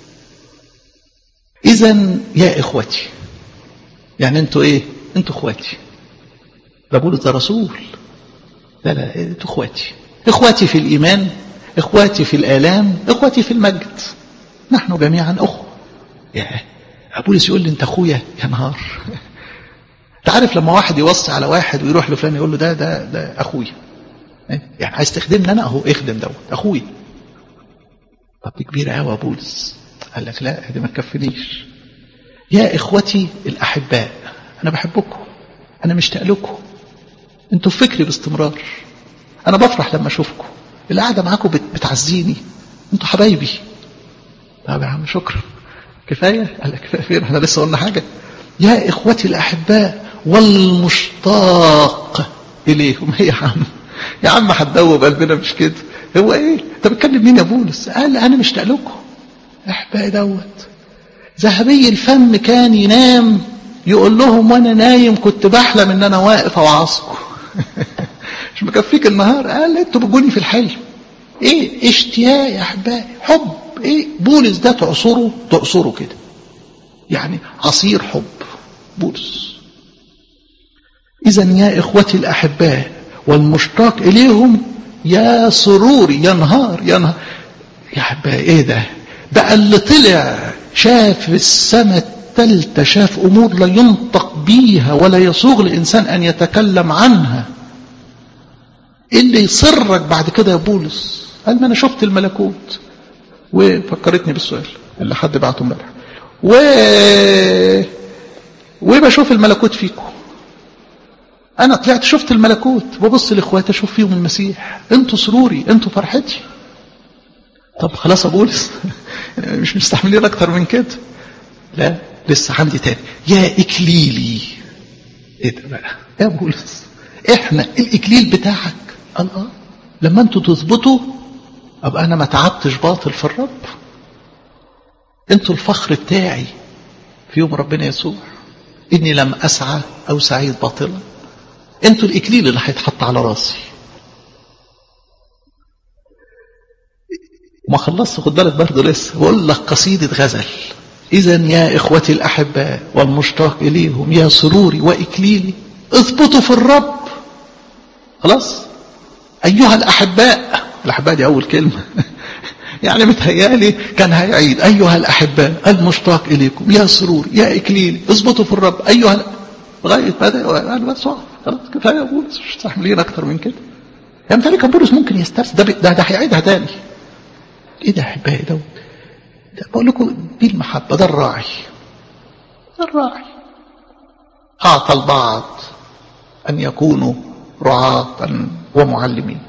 اذا يا اخوتي يعني انتوا ايه انتوا اخواتي ده بولس ده رسول لا لا انتوا اخواتي اخواتي في الايمان اخواتي في الالام اخواتي في المجد نحن جميعا اخوه يا بولس يقول لي انت اخويا يا نهار انت عارف لما واحد يوصي على واحد ويروح لفلان يقول له ده ده ده اخويا يعني عايز تخدمني انا اهو اخدم دوت اخويا طب دي كبيره قوي يا بولس قال لك لا دي ما تكفنيش يا اخوتي الاحباء انا بحبكم انا مشتاق لكم انتوا في فكري باستمرار انا بفرح لما اشوفكم القعده معاكم بتعزيني انتوا حبايبي طب يا عم شكرا كفايه قال لك كفايه فين احنا لسه قلنا حاجه يا اخوتي الاحباء والمشتاق اليهم يا عم يا عم هتدوب قلبنا مش كده هو ايه انت بتكلم مين يا بولس قال انا مشتاق لكم احبائي دوت ذهبي الفم كان ينام يقول لهم وانا نايم كنت بحلم ان انا واقف اوعظكم مش مكفيك النهار قال انتوا بتجوني في الحلم ايه اشتياق يا احبائي حب ايه بولس ده تعصره تعصره كده يعني عصير حب بولس اذا يا اخوتي الاحباء والمشتاق اليهم يا سروري ينهار ينهار يا احبائي ايه ده ده اللي طلع شاف السماء الثالثة شاف أمور لا ينطق بيها ولا يسوغ لإنسان أن يتكلم عنها ايه اللي يصرك بعد كده يا بولس قال ما انا شفت الملكوت وفكرتني بالسؤال اللي حد بعته امبارح و وبشوف الملكوت فيكم انا طلعت شفت الملكوت وبص لاخواتي اشوف فيهم المسيح انتوا سروري انتوا فرحتي طب خلاص يا بولس مش مستحملين اكتر من كده لا لسه عندي تاني يا اكليلي ايه ده بقى يا بولس احنا الاكليل بتاعك قال اه لما انتوا تظبطوا ابقى انا ما تعبتش باطل في الرب انتوا الفخر بتاعي في يوم ربنا يسوع اني لم اسعى او سعيد باطلا انتوا الاكليل اللي هيتحط على راسي ما خلصت خد بالك برضه لسه بقول لك قصيدة غزل إذا يا إخوتي الأحباء والمشتاق إليهم يا سروري وإكليلي اثبتوا في الرب خلاص أيها الأحباء الأحباء دي أول كلمة يعني متهيالي كان هيعيد أيها الأحباء المشتاق إليكم يا سروري يا إكليلي اثبتوا في الرب أيها لغاية بدأ أنا بس خلاص كفاية يا بولس مش مستحملين أكتر من كده يعني متهيألي كان بولس ممكن يسترسل ده ده, ده هيعيدها تاني ايه ده احبائي دوت ده بقول لكم دي المحبه ده الراعي ده الراعي اعطى البعض ان يكونوا رعاة ومعلمين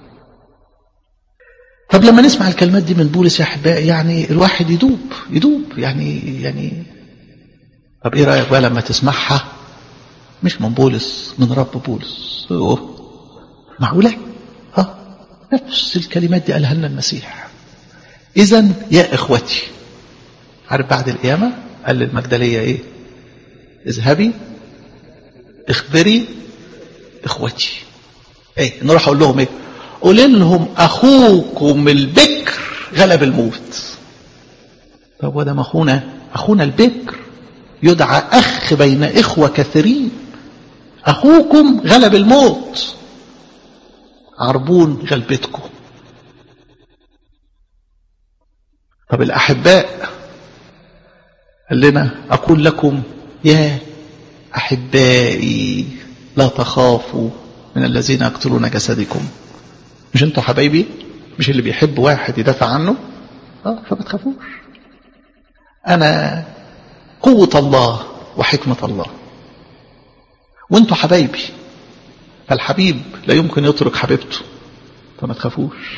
طب لما نسمع الكلمات دي من بولس يا احبائي يعني الواحد يدوب يدوب يعني يعني طب ايه رايك بقى لما تسمعها مش من بولس من رب بولس أوه. معقوله اه نفس الكلمات دي قالها لنا المسيح إذا يا إخوتي عارف بعد القيامة قال للمجدلية إيه اذهبي اخبري إخوتي إيه نروح أقول لهم إيه قول لهم أخوكم البكر غلب الموت طب وده ما أخونا أخونا البكر يدعى أخ بين إخوة كثيرين أخوكم غلب الموت عربون غلبتكم طب الأحباء قال لنا أقول لكم يا أحبائي لا تخافوا من الذين يقتلون جسدكم مش انتوا حبايبي مش اللي بيحب واحد يدافع عنه اه فما تخافوش انا قوة الله وحكمة الله وانتوا حبايبي فالحبيب لا يمكن يترك حبيبته فما تخافوش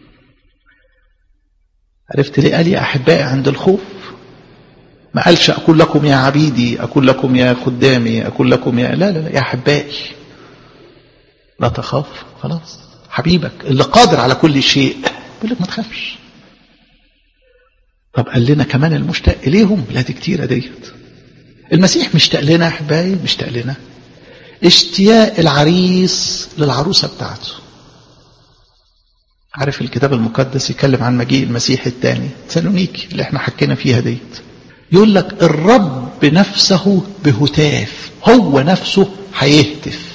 عرفت ليه قال يا أحبائي عند الخوف ما قالش أقول لكم يا عبيدي أقول لكم يا خدامي أقول لكم يا لا لا لا يا أحبائي لا تخاف خلاص حبيبك اللي قادر على كل شيء بيقول لك ما تخافش طب قال لنا كمان المشتاق إليهم لا دي كتيرة ديت المسيح مشتاق لنا يا أحبائي مشتاق لنا اشتياق العريس للعروسة بتاعته عارف الكتاب المقدس يتكلم عن مجيء المسيح الثاني سالونيكي اللي احنا حكينا فيها ديت يقول لك الرب نفسه بهتاف هو نفسه هيهتف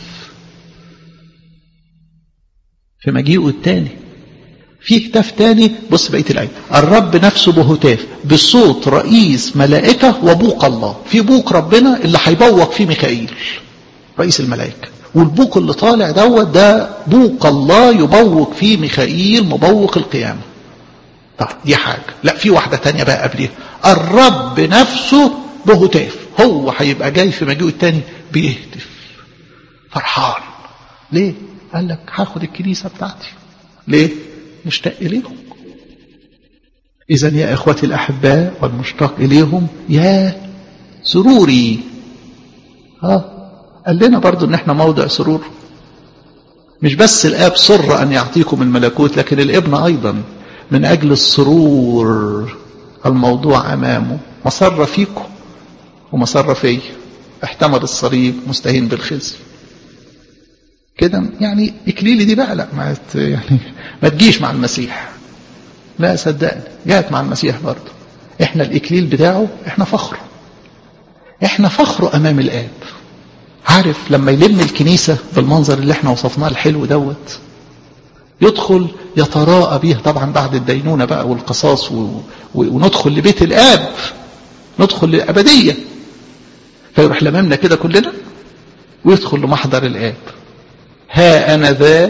في مجيئه الثاني في هتاف تاني بص بقيه الايه الرب نفسه بهتاف بصوت رئيس ملائكه وبوق الله في بوق ربنا اللي هيبوق فيه ميكائيل رئيس الملائكه والبوق اللي طالع دوت ده بوق الله يبوق فيه ميخائيل مبوق القيامة طب دي حاجة لا في واحدة تانية بقى قبليها الرب نفسه بهتاف هو هيبقى جاي في مجيئه التاني بيهتف فرحان ليه قال لك هاخد الكنيسة بتاعتي ليه مشتاق إليهم إذا يا إخوتي الأحباء والمشتاق إليهم يا سروري ها قال لنا برضو ان احنا موضع سرور مش بس الاب سر ان يعطيكم الملكوت لكن الابن ايضا من اجل السرور الموضوع امامه مسر فيكم ومسر في احتمل الصليب مستهين بالخزي كده يعني اكليلي دي بقى لا ما يعني ما تجيش مع المسيح لا صدقني جات مع المسيح برضه احنا الاكليل بتاعه احنا فخره احنا فخره امام الاب عارف لما يلم الكنيسة بالمنظر اللي احنا وصفناه الحلو دوت يدخل يتراءى بيه طبعا بعد الدينونة بقى والقصاص و... و... وندخل لبيت الآب ندخل للأبدية فيروح لممنا كده كلنا ويدخل لمحضر الآب ها أنا ذا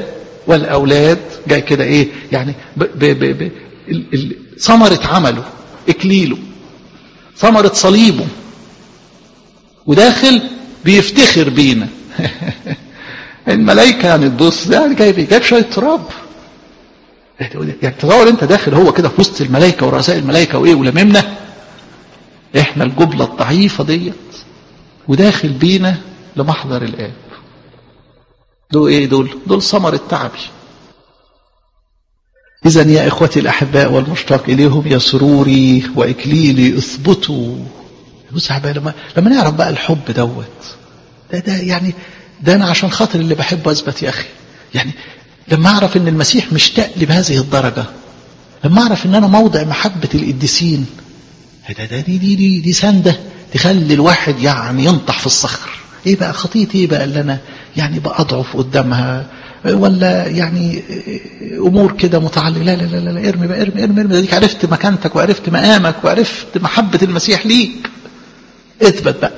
والأولاد جاي كده إيه يعني ب ب ب ب ال- ال- ثمرة عمله إكليله ثمرة صليبه وداخل بيفتخر بينا الملائكة يعني تبص يعني جايب جايب شوية تراب يعني تصور انت داخل هو كده في وسط الملائكة ورؤساء الملائكة وايه ولممنا احنا الجبلة الضعيفة ديت وداخل بينا لمحضر الآب دول ايه دول دول ثمر التعبي إذا يا إخوتي الأحباء والمشتاق إليهم يا سروري وإكليلي اثبتوا بص يا حبايبي لما لما نعرف بقى الحب دوت ده ده يعني ده أنا عشان خاطر اللي بحبه أثبت يا أخي يعني لما أعرف إن المسيح مشتاق لي بهذه الدرجة لما أعرف إن أنا موضع محبة القديسين ده ده دي دي دي, دي سندة تخلي الواحد يعني ينطح في الصخر ايه بقى خطيتي ايه بقى اللي انا يعني بقى اضعف قدامها ولا يعني امور كده متعلقه لا لا لا لا ارمي بقى ارمي ارمي ارمي ديك عرفت مكانتك وعرفت مقامك وعرفت محبه المسيح ليك اثبت بقى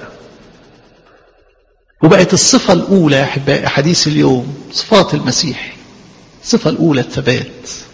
وبقت الصفه الاولى يا احبائي حديث اليوم صفات المسيح الصفه الاولى الثبات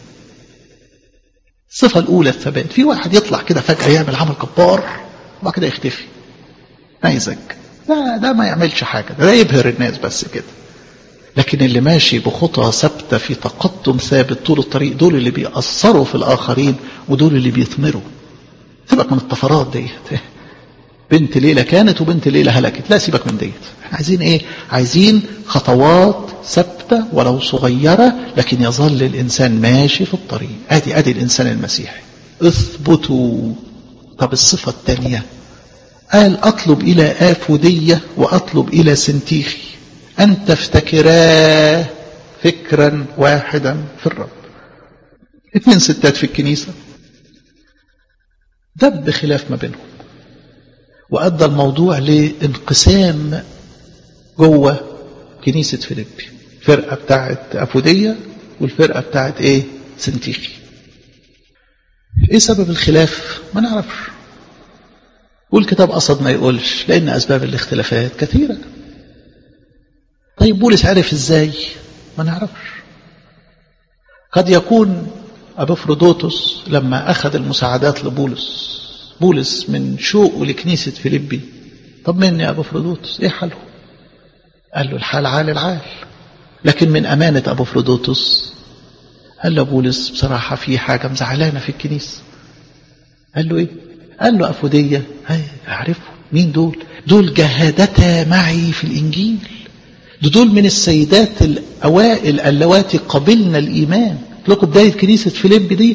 الصفه الاولى الثبات في واحد يطلع كده فجاه يعمل عمل جبار وبعد كده يختفي نيزك ده ده ما يعملش حاجه ده يبهر الناس بس كده لكن اللي ماشي بخطى ثابته في تقدم ثابت طول الطريق دول اللي بيأثروا في الآخرين ودول اللي بيثمروا سيبك من الطفرات ديت بنت ليلى كانت وبنت ليلى هلكت لا سيبك من ديت احنا عايزين ايه عايزين خطوات ثابته ولو صغيره لكن يظل الانسان ماشي في الطريق ادي ادي الانسان المسيحي اثبتوا طب الصفه الثانيه قال اطلب الى افوديه واطلب الى سنتيخي أن تفتكرا فكرا واحدا في الرب اثنين ستات في الكنيسة دب خلاف ما بينهم وأدى الموضوع لانقسام جوه كنيسة فيليبي الفرقة بتاعت أفودية والفرقة بتاعت إيه سنتيخي إيه سبب الخلاف ما نعرفش والكتاب قصد ما يقولش لأن أسباب الاختلافات كثيرة طيب بولس عرف ازاي ما نعرفش قد يكون أبوفرودوتوس لما أخذ المساعدات لبولس بولس من شوقه لكنيسة فيليبي طب مني يا أبوفرودوتوس إيه حاله قال له الحال عال العال لكن من أمانة أبوفرودوتوس قال له بولس بصراحة في حاجة مزعلانة في الكنيسة قال له إيه قال له أفودية هاي أعرفه مين دول دول جهادتا معي في الإنجيل دول من السيدات الأوائل اللواتي قبلنا الإيمان لكم بداية كنيسة فيليب دي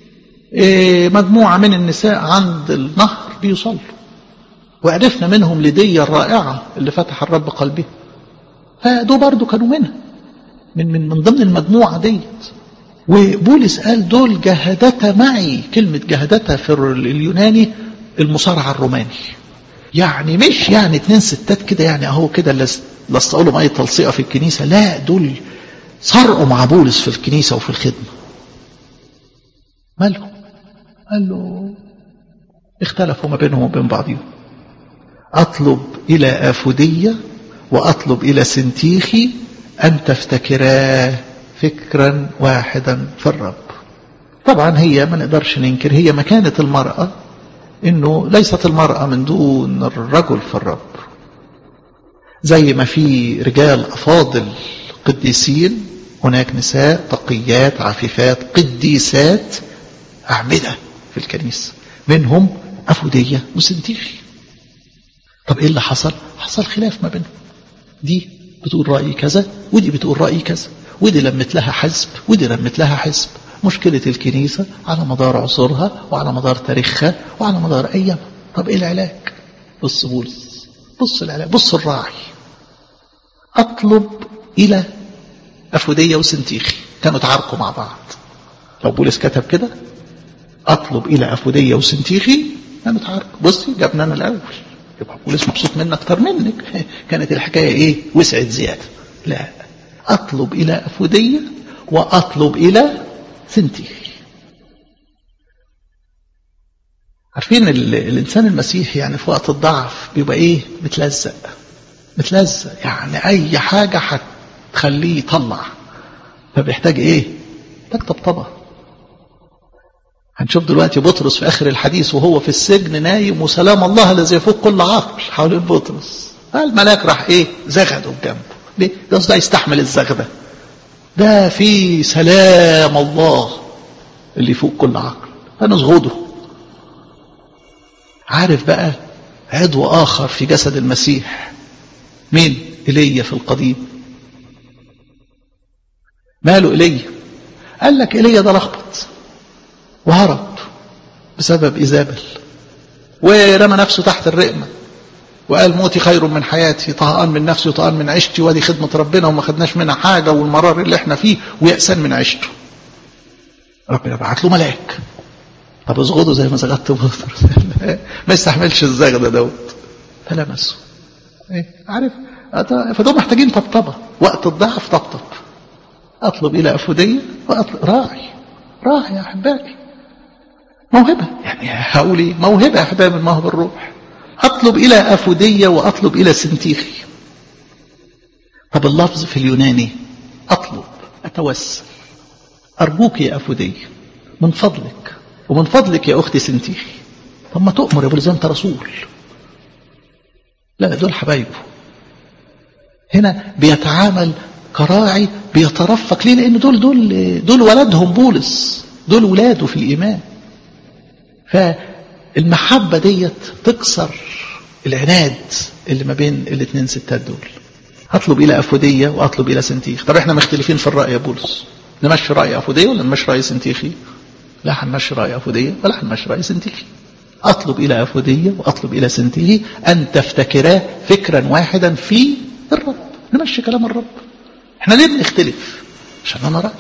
إيه مجموعة من النساء عند النهر بيصلوا وعرفنا منهم لدية الرائعة اللي فتح الرب قلبها فدول برضو كانوا منها من, من, من ضمن المجموعة ديت وبولس قال دول جهدتا معي كلمة جهدتا في اليوناني المصارعة الروماني يعني مش يعني اتنين ستات كده يعني اهو كده لا استقولهم اي تلصيقه في الكنيسه لا دول صرقوا مع بولس في الكنيسه وفي الخدمه مالهم قال له اختلفوا ما بينهم وبين بعضهم اطلب الى افوديه واطلب الى سنتيخي ان تفتكرا فكرا واحدا في الرب طبعا هي ما نقدرش ننكر هي مكانه المراه انه ليست المراه من دون الرجل في الرب زي ما في رجال أفاضل قديسين هناك نساء تقيات عفيفات قديسات أعمدة في الكنيسة منهم أفودية وسنتيخي طب إيه اللي حصل حصل خلاف ما بينهم دي بتقول رأيي كذا ودي بتقول رأيي كذا ودي لمت لها حزب ودي لمت لها حزب مشكلة الكنيسة على مدار عصورها وعلى مدار تاريخها وعلى مدار أيامها طب إيه العلاج بص بولس بص العلاج بص الراعي أطلب إلى أفودية وسنتيخي كانوا تعاركوا مع بعض لو بولس كتب كده أطلب إلى أفودية وسنتيخي كانوا تعاركوا بصي جابنا أنا الأول يبقى بولس مبسوط منك أكتر منك كانت الحكاية إيه وسعت زيادة لا أطلب إلى أفودية وأطلب إلى سنتيخي عارفين الإنسان المسيحي يعني في وقت الضعف بيبقى إيه متلزق متلزق يعني أي حاجة هتخليه يطلع فبيحتاج ايه محتاج طبطبه هنشوف دلوقتي بطرس في اخر الحديث وهو في السجن نايم وسلام الله الذي يفوق كل عقل حوالين بطرس الملاك راح ايه زغده بجنبه ليه ده ده يستحمل الزغده ده في سلام الله اللي يفوق كل عقل فنزغده عارف بقى عضو آخر في جسد المسيح مين إيليا في القديم ماله إيليا قال لك إيليا ده لخبط وهرب بسبب إيزابل ورمى نفسه تحت الرقمة وقال موتي خير من حياتي طهقان من نفسي وطهقان من عيشتي وادي خدمة ربنا وما خدناش منها حاجة والمرار اللي احنا فيه ويأسان من عيشته ربنا بعت له ملاك طب اصغده زي ما زغدت بطرس ما يستحملش الزغد دوت فلمسه ايه عارف فدول محتاجين طبطبه وقت الضعف طبطب اطلب الى افوديه واطلب راعي راعي يا احبائي موهبه يعني هقول ايه موهبه يا احبائي من مواهب الروح اطلب الى افوديه واطلب الى سنتيخي طب اللفظ في اليوناني اطلب اتوسل ارجوك يا افوديه من فضلك ومن فضلك يا اختي سنتيخي طب ما تؤمر يا بولس انت رسول لا دول حبايبه هنا بيتعامل كراعي بيترفق ليه لان دول دول دول ولادهم بولس دول ولاده في الايمان فالمحبه ديت تكسر العناد اللي ما بين الاثنين ستات دول اطلب الى افوديه واطلب الى سنتيخ طب احنا مختلفين في الراي يا بولس نمشي راي افوديه ولا نمشي راي سنتيخي لا هنمشي راي افوديه ولا هنمشي راي سنتيخي اطلب الى افوديه واطلب الى سنتيخي ان تفتكرا فكرا واحدا في الرب نمشي كلام الرب احنا ليه بنختلف عشان انا راي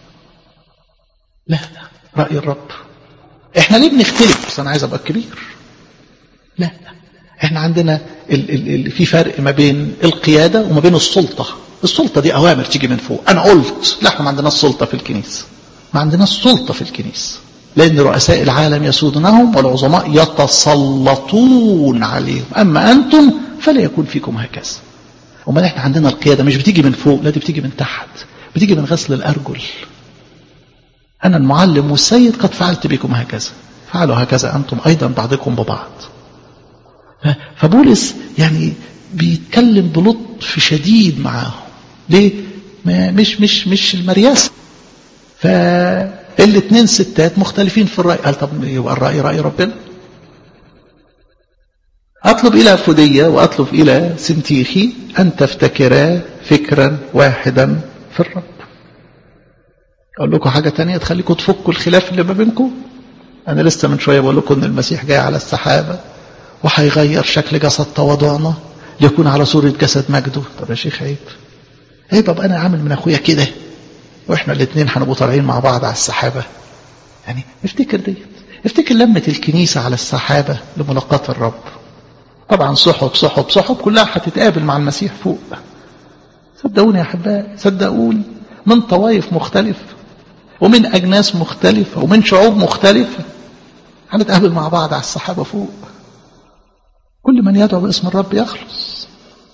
لا لا راي الرب احنا ليه بنختلف بس انا عايز ابقى كبير لا احنا عندنا ال ال ال في فرق ما بين القياده وما بين السلطه السلطه دي اوامر تيجي من فوق انا قلت لا احنا ما عندناش سلطه في الكنيسه ما عندناش سلطه في الكنيسه لان رؤساء العالم يسودونهم والعظماء يتسلطون عليهم اما انتم فلا يكون فيكم هكذا امال احنا عندنا القياده مش بتيجي من فوق لا دي بتيجي من تحت بتيجي من غسل الارجل انا المعلم والسيد قد فعلت بكم هكذا فعلوا هكذا انتم ايضا بعضكم ببعض فبولس يعني بيتكلم بلطف شديد معاهم ليه ما مش مش مش المرياسه فالاثنين ستات مختلفين في الراي قال طب يبقى الراي راي ربنا اطلب الى فديه واطلب الى سنتيخي ان تفتكرا فكرا واحدا في الرب اقول لكم حاجه تانية تخليكم تفكوا الخلاف اللي ما بينكم انا لسه من شويه بقول لكم ان المسيح جاي على السحابه وهيغير شكل جسد تواضعنا ليكون على صورة جسد مجده طب يا شيخ عيب عيب ابقى انا عامل من اخويا كده واحنا الاثنين هنبقوا طالعين مع بعض على السحابة يعني افتكر ديت افتكر لمة الكنيسة على السحابة لملاقاة الرب طبعا سحب سحب سحب كلها هتتقابل مع المسيح فوق صدقوني يا احبائي صدقوني من طوائف مختلفة ومن أجناس مختلفة ومن شعوب مختلفة هنتقابل مع بعض على السحابة فوق كل من يدعو باسم الرب يخلص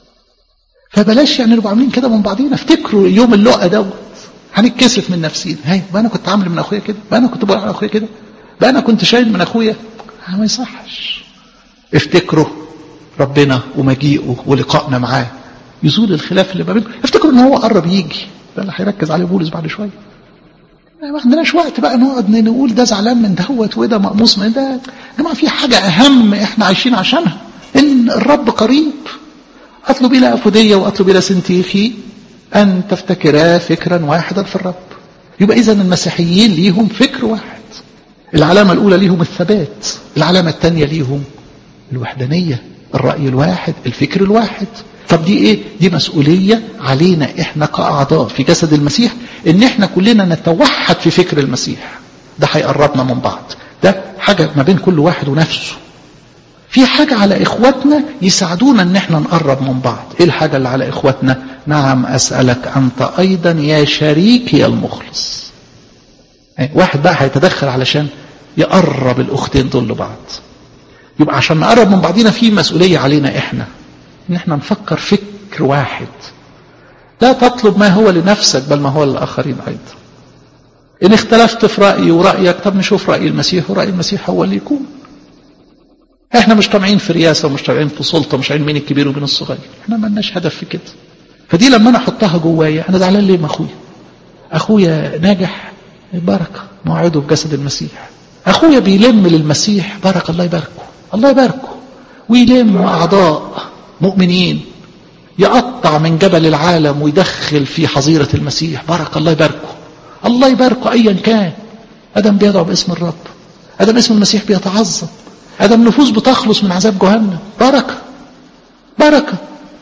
فبلاش يعني نبقى عاملين كده من بعضينا افتكروا يوم اللقا دوت هنتكسف من نفسينا هاي بقى انا كنت عامل من اخويا كده بقى انا كنت بقول على اخويا كده بقى انا كنت شايل من اخويا ما يصحش افتكروا ربنا ومجيئه ولقائنا معاه يزول الخلاف اللي ما بينكم افتكروا ان هو قرب يجي ده اللي هيركز عليه بولس بعد شويه ما عندناش وقت بقى نقعد نقول ده زعلان من دوت وده مقموص من ده يا جماعه في حاجه اهم احنا عايشين عشانها ان الرب قريب اطلب الى افوديه واطلب الى سنتيخي ان تفتكرا فكرا واحدا في الرب يبقى اذا المسيحيين ليهم فكر واحد العلامه الاولى ليهم الثبات العلامه الثانيه ليهم الوحدانيه الراي الواحد الفكر الواحد طب دي ايه دي مسؤوليه علينا احنا كاعضاء في جسد المسيح ان احنا كلنا نتوحد في فكر المسيح ده هيقربنا من بعض ده حاجه ما بين كل واحد ونفسه في حاجة على إخواتنا يساعدونا إن احنا نقرب من بعض إيه الحاجة اللي على إخواتنا نعم أسألك أنت أيضا يا شريكي المخلص يعني واحد بقى هيتدخل علشان يقرب الأختين دول لبعض يبقى عشان نقرب من بعضينا في مسؤولية علينا إحنا إن إحنا نفكر فكر واحد لا تطلب ما هو لنفسك بل ما هو للآخرين أيضا إن اختلفت في رأيي ورأيك طب نشوف رأي المسيح ورأي المسيح هو اللي يكون احنا مش طامعين في رياسة ومش طامعين في سلطة مش عارفين مين الكبير ومين الصغير احنا ما لناش هدف في كده فدي لما انا احطها جوايا انا زعلان ليه ما اخويا اخويا ناجح بركة موعده بجسد المسيح اخويا بيلم للمسيح بركة الله يباركه الله يباركه ويلم اعضاء مؤمنين يقطع من جبل العالم ويدخل في حظيرة المسيح بركة الله يباركه الله يباركه ايا كان ادم بيدعو باسم الرب ادم اسم المسيح بيتعظم ادم نفوس بتخلص من عذاب جهنم بركة بركة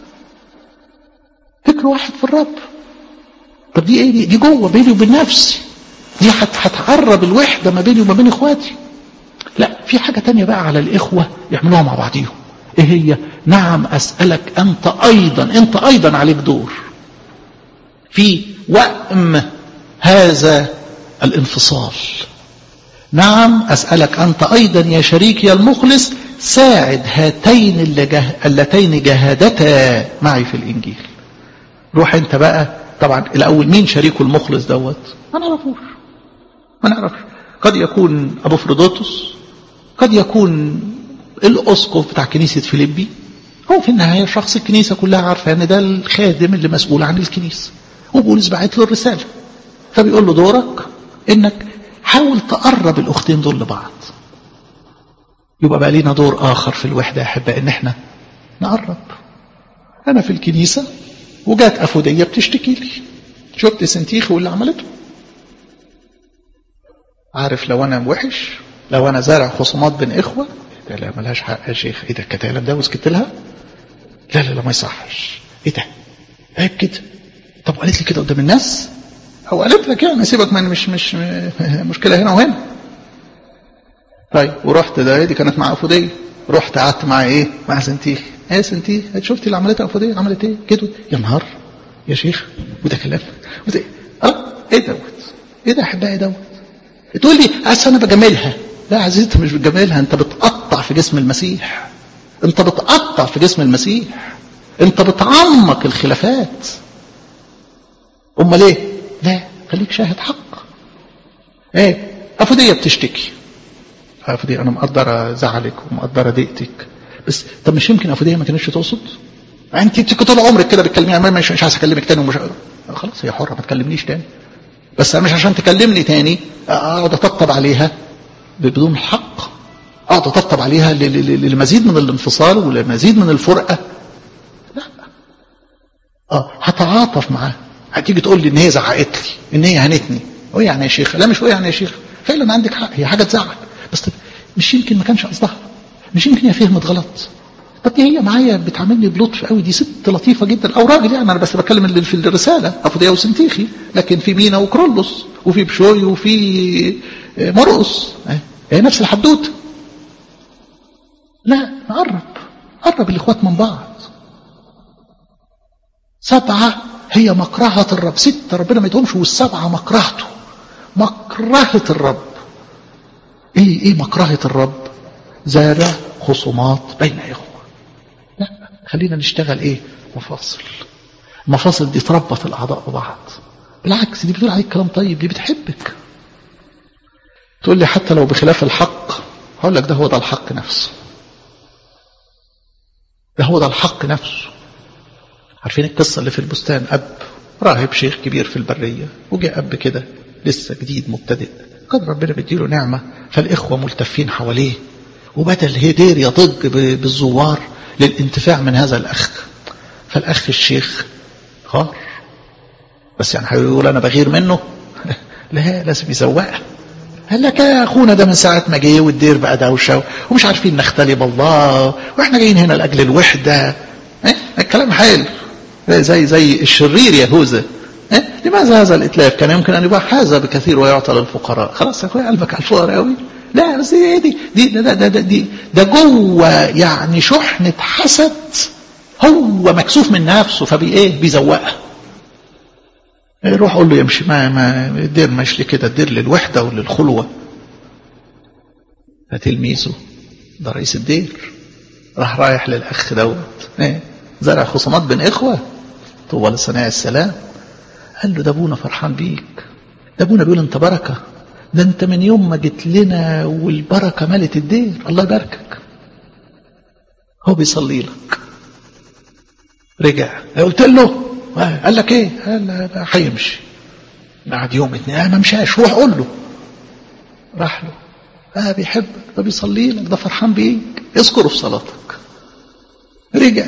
فكر واحد في الرب طب دي ايه دي, دي جوه بيني وبين نفسي دي هتعرب الوحدة ما بيني وما بين اخواتي لا في حاجة تانية بقى على الاخوة يعملوها مع بعضيهم ايه هي نعم اسألك انت ايضا انت ايضا عليك دور في وأم هذا الانفصال نعم أسألك أنت أيضا يا شريكي المخلص ساعد هاتين اللتين جهادتا معي في الإنجيل روح أنت بقى طبعا الأول مين شريكه المخلص دوت ما نعرفوش ما نعرفش قد يكون أبو فرودوتوس قد يكون الأسقف بتاع كنيسة فيليبي هو في النهاية شخص الكنيسة كلها عارفة أن ده الخادم اللي مسؤول عن الكنيسة وبولس بعت له الرسالة فبيقول له دورك انك حاول تقرب الاختين دول لبعض يبقى بقى لينا دور اخر في الوحده يا احباء ان احنا نقرب انا في الكنيسه وجات افوديه بتشتكي لي شفت سنتيخ واللي عملته عارف لو انا وحش لو انا زارع خصومات بين اخوه ده لا ملهاش حق يا شيخ ايه ده الكتالة ده وسكت لها لا لا لا ما يصحش ايه ده عيب كده طب قالت لي كده قدام الناس او قالت لك يعني سيبك من مش مش مشكله هنا وهنا طيب ورحت ده دي كانت مع افوديه رحت قعدت مع ايه مع سنتيخ ايه سنتيخ شفتي اللي عملتها افوديه عملت ايه كده يا نهار يا شيخ وده كلام وده اه ايه دوت ايه ده احبائي دوت تقول لي اصل انا بجاملها لا عزيزي انت مش بتجاملها انت بتقطع في جسم المسيح انت بتقطع في جسم المسيح انت بتعمق الخلافات امال ايه لا خليك شاهد حق ايه افوديه بتشتكي افوديه انا مقدره زعلك ومقدره ضيقتك بس طب مش يمكن افوديه ما كانتش تقصد انت انت طول عمرك كده بتكلميني انا مش, مش عايز اكلمك تاني ومش خلاص هي حره ما تكلمنيش تاني بس انا مش عشان تكلمني تاني اقعد اطبطب عليها بدون الحق اقعد اطبطب عليها للمزيد من الانفصال وللمزيد من الفرقه لا اه هتعاطف معاها هتيجي تقول لي ان هي زعقت لي ان هي هنتني ايه يعني يا شيخ لا مش ايه يعني يا شيخ فعلا عندك حق هي حاجه تزعل بس طب مش يمكن ما كانش قصدها مش يمكن هي فهمت غلط طب دي هي معايا بتعاملني بلطف قوي دي ست لطيفه جدا او راجل يعني انا بس بتكلم اللي في الرساله افوديا وسنتيخي لكن في مينا وكرولوس وفي بشوي وفي مرقص هي نفس الحدوته لا نقرب قرب الاخوات من بعض سبعه هي مكرهة الرب ستة ربنا ما يدهمش والسبعة مكرهته مكرهة الرب ايه ايه مكرهة الرب زارع خصومات بين اخوة لا خلينا نشتغل ايه مفاصل المفاصل دي تربط الاعضاء ببعض بالعكس دي بتقول عليك كلام طيب دي بتحبك تقول لي حتى لو بخلاف الحق هقول لك ده هو ده الحق نفسه ده هو ده الحق نفسه عارفين القصة اللي في البستان أب راهب شيخ كبير في البرية وجاء أب كده لسه جديد مبتدئ قد ربنا بيديله نعمة فالإخوة ملتفين حواليه وبدل هدير يضج بالزوار للانتفاع من هذا الأخ فالأخ الشيخ غار بس يعني هيقول أنا بغير منه لا لازم يزوقها قال لك يا اخونا ده من ساعه ما جه والدير بقى دوشه ومش عارفين نختلي بالله واحنا جايين هنا لاجل الوحده إيه؟ الكلام حلو زي زي الشرير يهوذا إيه؟ لماذا هذا الاتلاف كان يمكن ان يباع هذا بكثير ويعطى للفقراء خلاص يا اخويا قلبك على الفقراء قوي لا بس دي دي دي ده ده ده, دي ده جوه يعني شحنه حسد هو مكسوف من نفسه فبي ايه بيزوقها روح قول له يمشي ما ما الدير ماشي كده الدير للوحده وللخلوه فتلميذه ده رئيس الدير راح رايح للاخ دوت ايه زرع خصومات بين اخوه طوبى لصناع السلام قال له ده ابونا فرحان بيك ده ابونا بيقول انت بركه ده انت من يوم ما جيت لنا والبركه ملت الدير الله يباركك هو بيصلي لك رجع قلت له قال لك ايه قال هيمشي بعد يوم اتنين ما مشاش روح قول له راح له اه بيحبك ده بيصلي لك ده فرحان بيك اذكره في صلاتك رجع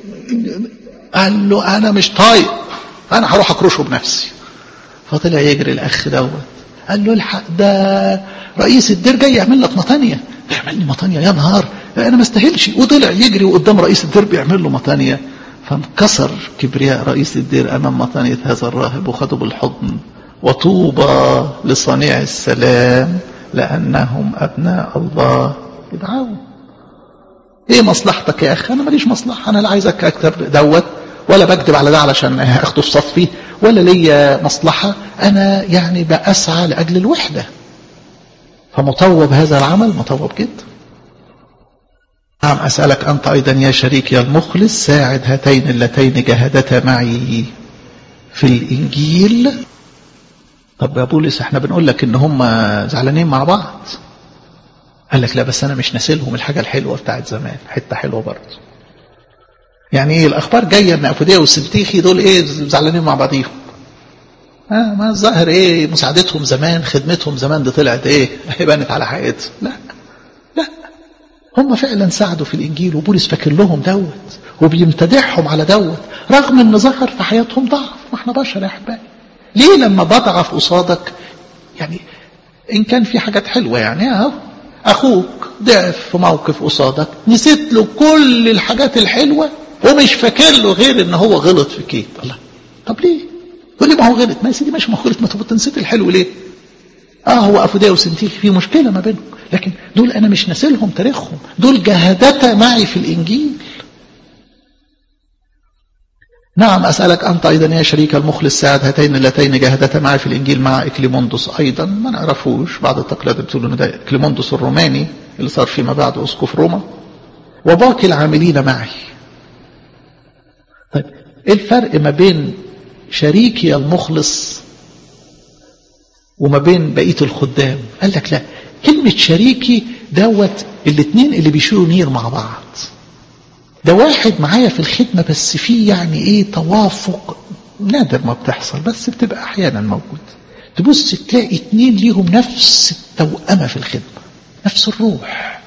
قال له انا مش طايق انا هروح اكرشه بنفسي فطلع يجري الاخ دوت قال له الحق ده رئيس الدير جاي يعمل لك مطانيه يعمل لي مطانيه يا نهار انا ما استاهلش وطلع يجري وقدام رئيس الدير بيعمل له مطانيه فانكسر كبرياء رئيس الدير امام مطانيه هذا الراهب وخده بالحضن وطوبى لصنيع السلام لانهم ابناء الله يدعون ايه مصلحتك يا اخي انا ماليش مصلحه انا لا عايزك اكتب دوت ولا بكذب على ده علشان اخده في صفي ولا ليا مصلحه انا يعني باسعى لاجل الوحده فمطوب هذا العمل مطوب جدا نعم أسألك أنت أيضا يا شريكي المخلص ساعد هاتين اللتين جاهدتا معي في الإنجيل طب يا بولس احنا بنقول لك ان هم زعلانين مع بعض قال لك لا بس انا مش ناسلهم الحاجه الحلوه بتاعت زمان حته حلوه برضه يعني ايه الاخبار جايه ان افوديه والسنتيخي دول ايه زعلانين مع بعضيهم آه ما الظاهر ايه مساعدتهم زمان خدمتهم زمان دي طلعت ايه بانت على حقيقتها لا لا هم فعلا ساعدوا في الانجيل وبولس فاكر لهم دوت وبيمتدحهم على دوت رغم ان ظهر في حياتهم ضعف ما احنا بشر يا احبائي ليه لما بضعف قصادك يعني ان كان في حاجات حلوه يعني اهو اخوك ضعف في موقف قصادك نسيت له كل الحاجات الحلوه ومش فاكر له غير ان هو غلط في كيت الله طب ليه يقول لي ما هو غلط ما يا سيدي ماشي ما هو غلط ما انت نسيت الحلو ليه اه هو افوديه وسنتيخي في مشكله ما بينهم لكن دول انا مش ناسلهم تاريخهم دول جاهدتا معي في الانجيل نعم أسألك أنت أيضا يا شريك المخلص ساعد هاتين اللتين جاهدتا معي في الإنجيل مع إكليموندوس أيضا ما نعرفوش بعض التقليد بتقول إنه ده إكليموندوس الروماني اللي صار فيما بعد أسقف روما وباقي العاملين معي طيب إيه الفرق ما بين شريكي المخلص وما بين بقية الخدام قال لك لا كلمة شريكي دوت الاثنين اللي بيشيلوا نير مع بعض ده واحد معايا في الخدمة بس فيه يعني ايه توافق نادر ما بتحصل بس بتبقى احيانا موجود تبص تلاقي اتنين ليهم نفس التوأمة في الخدمة نفس الروح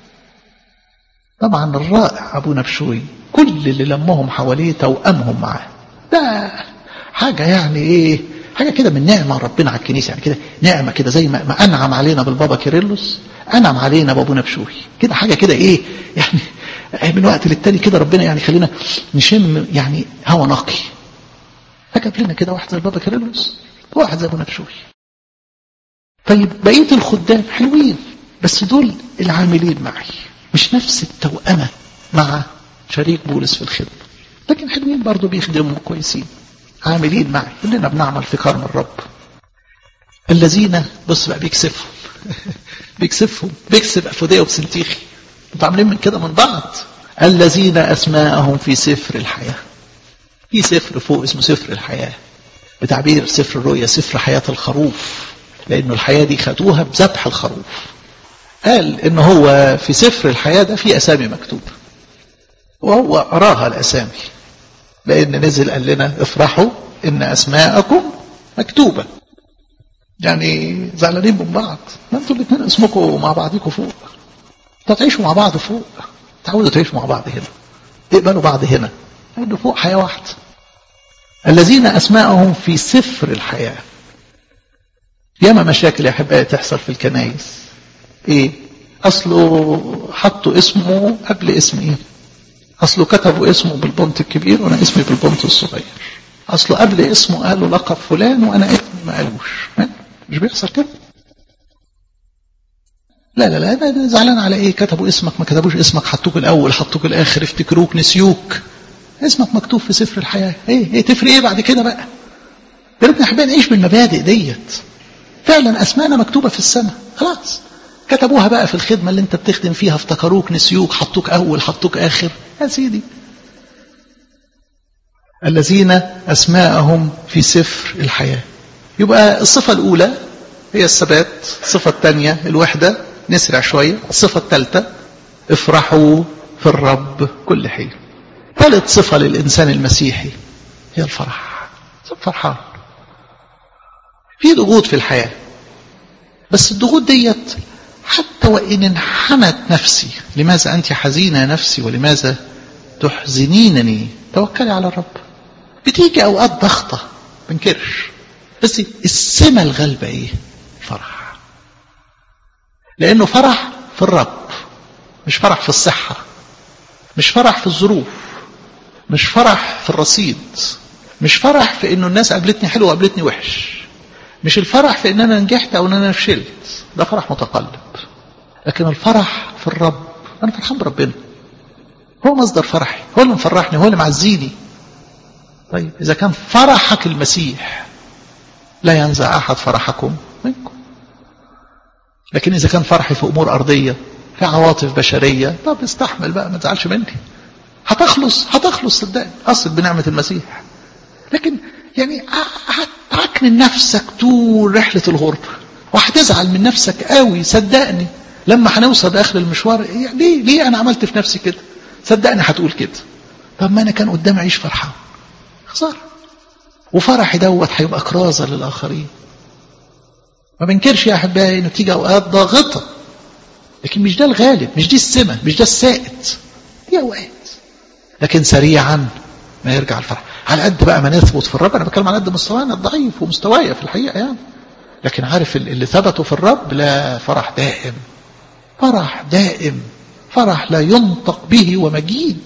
طبعا الرائع ابونا بشوي كل اللي لمهم حواليه توأمهم معاه ده حاجة يعني ايه حاجة كده من نعمة ربنا على الكنيسة يعني كده نعمة كده زي ما, ما أنعم علينا بالبابا كيرلس أنعم علينا بابونا بشوي كده حاجة كده إيه يعني من وقت للتاني كده ربنا يعني خلينا نشم يعني هوا نقي فجاب لنا كده واحد زي البابا كيرلس واحد زي ابونا بشوي طيب بقية الخدام حلوين بس دول العاملين معي مش نفس التوأمة مع شريك بولس في الخدمة لكن حلوين برضو بيخدموا كويسين عاملين معي كلنا بنعمل في كرم الرب الذين بص بقى بيكسفهم بيكسفهم بيكسب أفودية وبسنتيخي انتوا عاملين من كده من بعض الذين أسماءهم في سفر الحياة في سفر فوق اسمه سفر الحياة بتعبير سفر الرؤيا سفر حياة الخروف لأنه الحياة دي خدوها بذبح الخروف قال إن هو في سفر الحياة ده في أسامي مكتوبة وهو أراها الأسامي لأن نزل قال لنا افرحوا إن أسماءكم مكتوبة يعني زعلانين من بعض ما انتوا الاثنين اسمكم مع بعضكم فوق تعيشوا مع بعض فوق تعودوا تعيشوا مع بعض هنا اقبلوا بعض هنا لأنه فوق حياة واحدة الذين أسماءهم في سفر الحياة ياما مشاكل يا أحبائي تحصل في الكنايس إيه أصله حطوا اسمه قبل اسم إيه أصله كتبوا اسمه بالبنط الكبير وأنا اسمي بالبنط الصغير أصله قبل اسمه قالوا لقب فلان وأنا اسمي ما قالوش مش بيحصل كده لا لا لا ده زعلان على ايه كتبوا اسمك ما كتبوش اسمك حطوك الاول حطوك الاخر افتكروك نسيوك اسمك مكتوب في سفر الحياه ايه ايه تفرق ايه بعد كده بقى يا رب احنا نعيش بالمبادئ ديت فعلا اسماءنا مكتوبه في السماء خلاص كتبوها بقى في الخدمه اللي انت بتخدم فيها افتكروك نسيوك حطوك اول حطوك اخر يا سيدي الذين أسماءهم في سفر الحياة يبقى الصفة الأولى هي الثبات الصفة الثانية الوحدة نسرع شوية الصفة الثالثة افرحوا في الرب كل حين ثالث صفة للإنسان المسيحي هي الفرح فرحان في ضغوط في الحياة بس الضغوط ديت حتى وإن انحنت نفسي لماذا أنت حزينة يا نفسي ولماذا تحزنينني توكلي على الرب بتيجي أوقات ضغطة بنكرش بس السمة الغالبة إيه فرح لأنه فرح في الرب مش فرح في الصحة مش فرح في الظروف مش فرح في الرصيد مش فرح في انه الناس قابلتني حلو وقابلتني وحش مش الفرح في ان انا نجحت او ان انا فشلت ده فرح متقلب لكن الفرح في الرب انا فرحان بربنا هو مصدر فرحي هو اللي مفرحني هو اللي معزيني طيب اذا كان فرحك المسيح لا ينزع احد فرحكم منكم لكن اذا كان فرحي في امور ارضيه في عواطف بشريه طب استحمل بقى ما تزعلش مني هتخلص هتخلص صدقني اصل بنعمه المسيح لكن يعني هتعكن نفسك طول رحله الغربه وهتزعل من نفسك قوي صدقني لما هنوصل لاخر المشوار يعني ليه ليه انا عملت في نفسي كده صدقني هتقول كده طب ما انا كان قدامي اعيش فرحان خساره وفرحي دوت هيبقى كرازه للاخرين ما بنكرش يا احبائي انه تيجي اوقات ضاغطه لكن مش ده الغالب مش دي السمه مش ده السائد دي اوقات لكن سريعا ما يرجع الفرح على قد بقى ما نثبت في الرب انا بتكلم على قد مستوانا الضعيف ومستوايا في الحقيقه يعني لكن عارف اللي ثبتوا في الرب لا فرح دائم فرح دائم فرح لا ينطق به ومجيد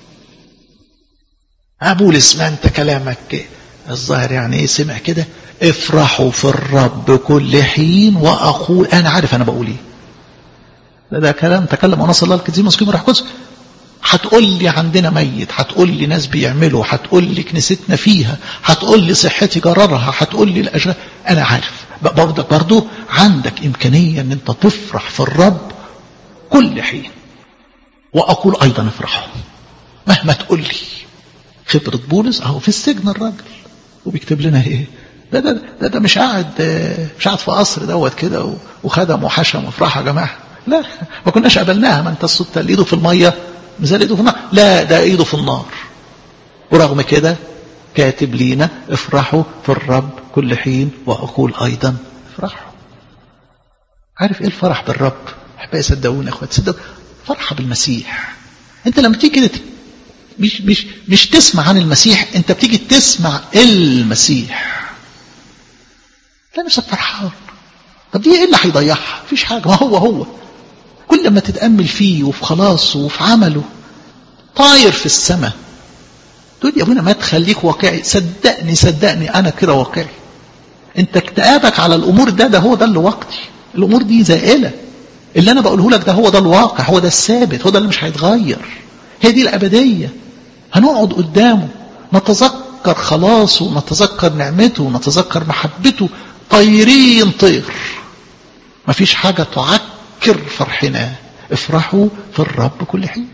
أبولس ما أنت كلامك الظاهر يعني إيه سمع كده افرحوا في الرب كل حين وأقول أنا عارف أنا بقول إيه ده, ده كلام تكلم ونص الله الكثير مسكين روح قدس هتقول لي عندنا ميت هتقول لي ناس بيعملوا هتقول لي كنيستنا فيها هتقول لي صحتي جررها هتقول لي الأجر أنا عارف برضه برضه عندك إمكانية أن أنت تفرح في الرب كل حين وأقول أيضا افرحوا مهما تقول لي خبرة بولس أهو في السجن الراجل وبيكتب لنا إيه ده ده ده, ده مش قاعد مش قاعد في قصر دوت كده وخدم وحشم وافرحوا يا جماعه لا ما كناش قبلناها ما انت الصوت ايده في الميه مثال ايده في النار لا ده ايده في النار ورغم كده كاتب لينا افرحوا في الرب كل حين واقول ايضا افرحوا عارف ايه الفرح بالرب احبائي صدقوني يا اخوات صدقوا فرحه بالمسيح انت لما تيجي كده مش مش مش تسمع عن المسيح انت بتيجي تسمع المسيح تلاقي نفسك فرحان طب دي ايه اللي هيضيعها مفيش حاجه ما هو هو كل ما تتامل فيه وفي خلاصه وفي عمله طاير في السماء تقول يا ابونا ما تخليك واقعي صدقني صدقني انا كده واقعي انت اكتئابك على الامور ده ده هو ده اللي وقتي الامور دي زائله اللي انا بقوله لك ده هو ده الواقع هو ده الثابت هو ده اللي مش هيتغير هي دي الابديه هنقعد قدامه نتذكر خلاصه نتذكر نعمته نتذكر محبته طايرين طير مفيش حاجه تعكر فرحنا افرحوا في الرب كل حين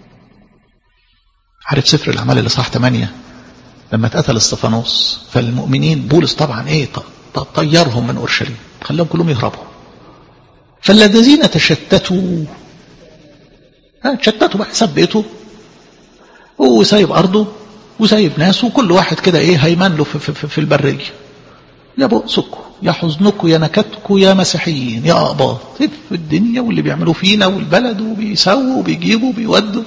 عارف سفر الاعمال اللي صح 8 لما اتقتل استفانوس فالمؤمنين بولس طبعا ايه طيرهم من اورشليم خلاهم كلهم يهربوا فالذين تشتتوا تشتتوا بقى ساب بيته وسايب ارضه وسايب ناسه وكل واحد كده ايه هيمن له في, في, في البريه يا بؤسكم يا حزنكم يا نكدكم يا مسيحيين يا اقباط في الدنيا واللي بيعملوا فينا والبلد وبيسووا وبيجيبوا وبيودوا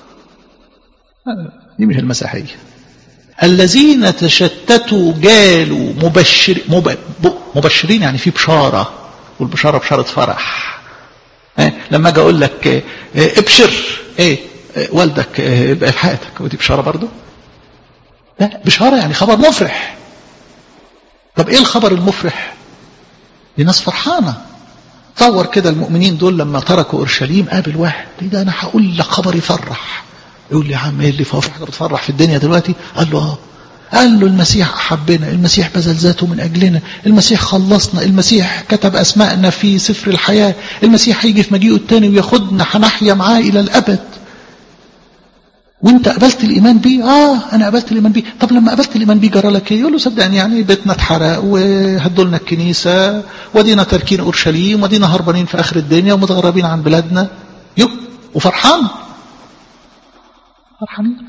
دي مش المسيحيه الذين تشتتوا جالوا مبشر مب... مبشرين يعني في بشاره والبشاره بشاره فرح اه لما اجي اقول لك اه ابشر ايه اه والدك يبقى في حياتك ودي بشاره برضه لا بشاره يعني خبر مفرح طب ايه الخبر المفرح دي ناس فرحانه تصور كده المؤمنين دول لما تركوا اورشليم قابل واحد ايه ده انا هقول لك خبر يفرح يقول لي يا عم ايه اللي في حاجه بتفرح في الدنيا دلوقتي قال له اه قال له المسيح أحبنا المسيح بذل ذاته من أجلنا المسيح خلصنا المسيح كتب أسماءنا في سفر الحياة المسيح هيجي في مجيئه التاني وياخدنا هنحيا معاه إلى الأبد وانت قبلت الايمان بيه اه انا قبلت الايمان بيه طب لما قبلت الايمان بيه جرى لك ايه يقول له صدقني يعني بيتنا اتحرق وهدوا لنا الكنيسه ودينا تاركين اورشليم ودينا هربانين في اخر الدنيا ومتغربين عن بلادنا يو وفرحان فرحانين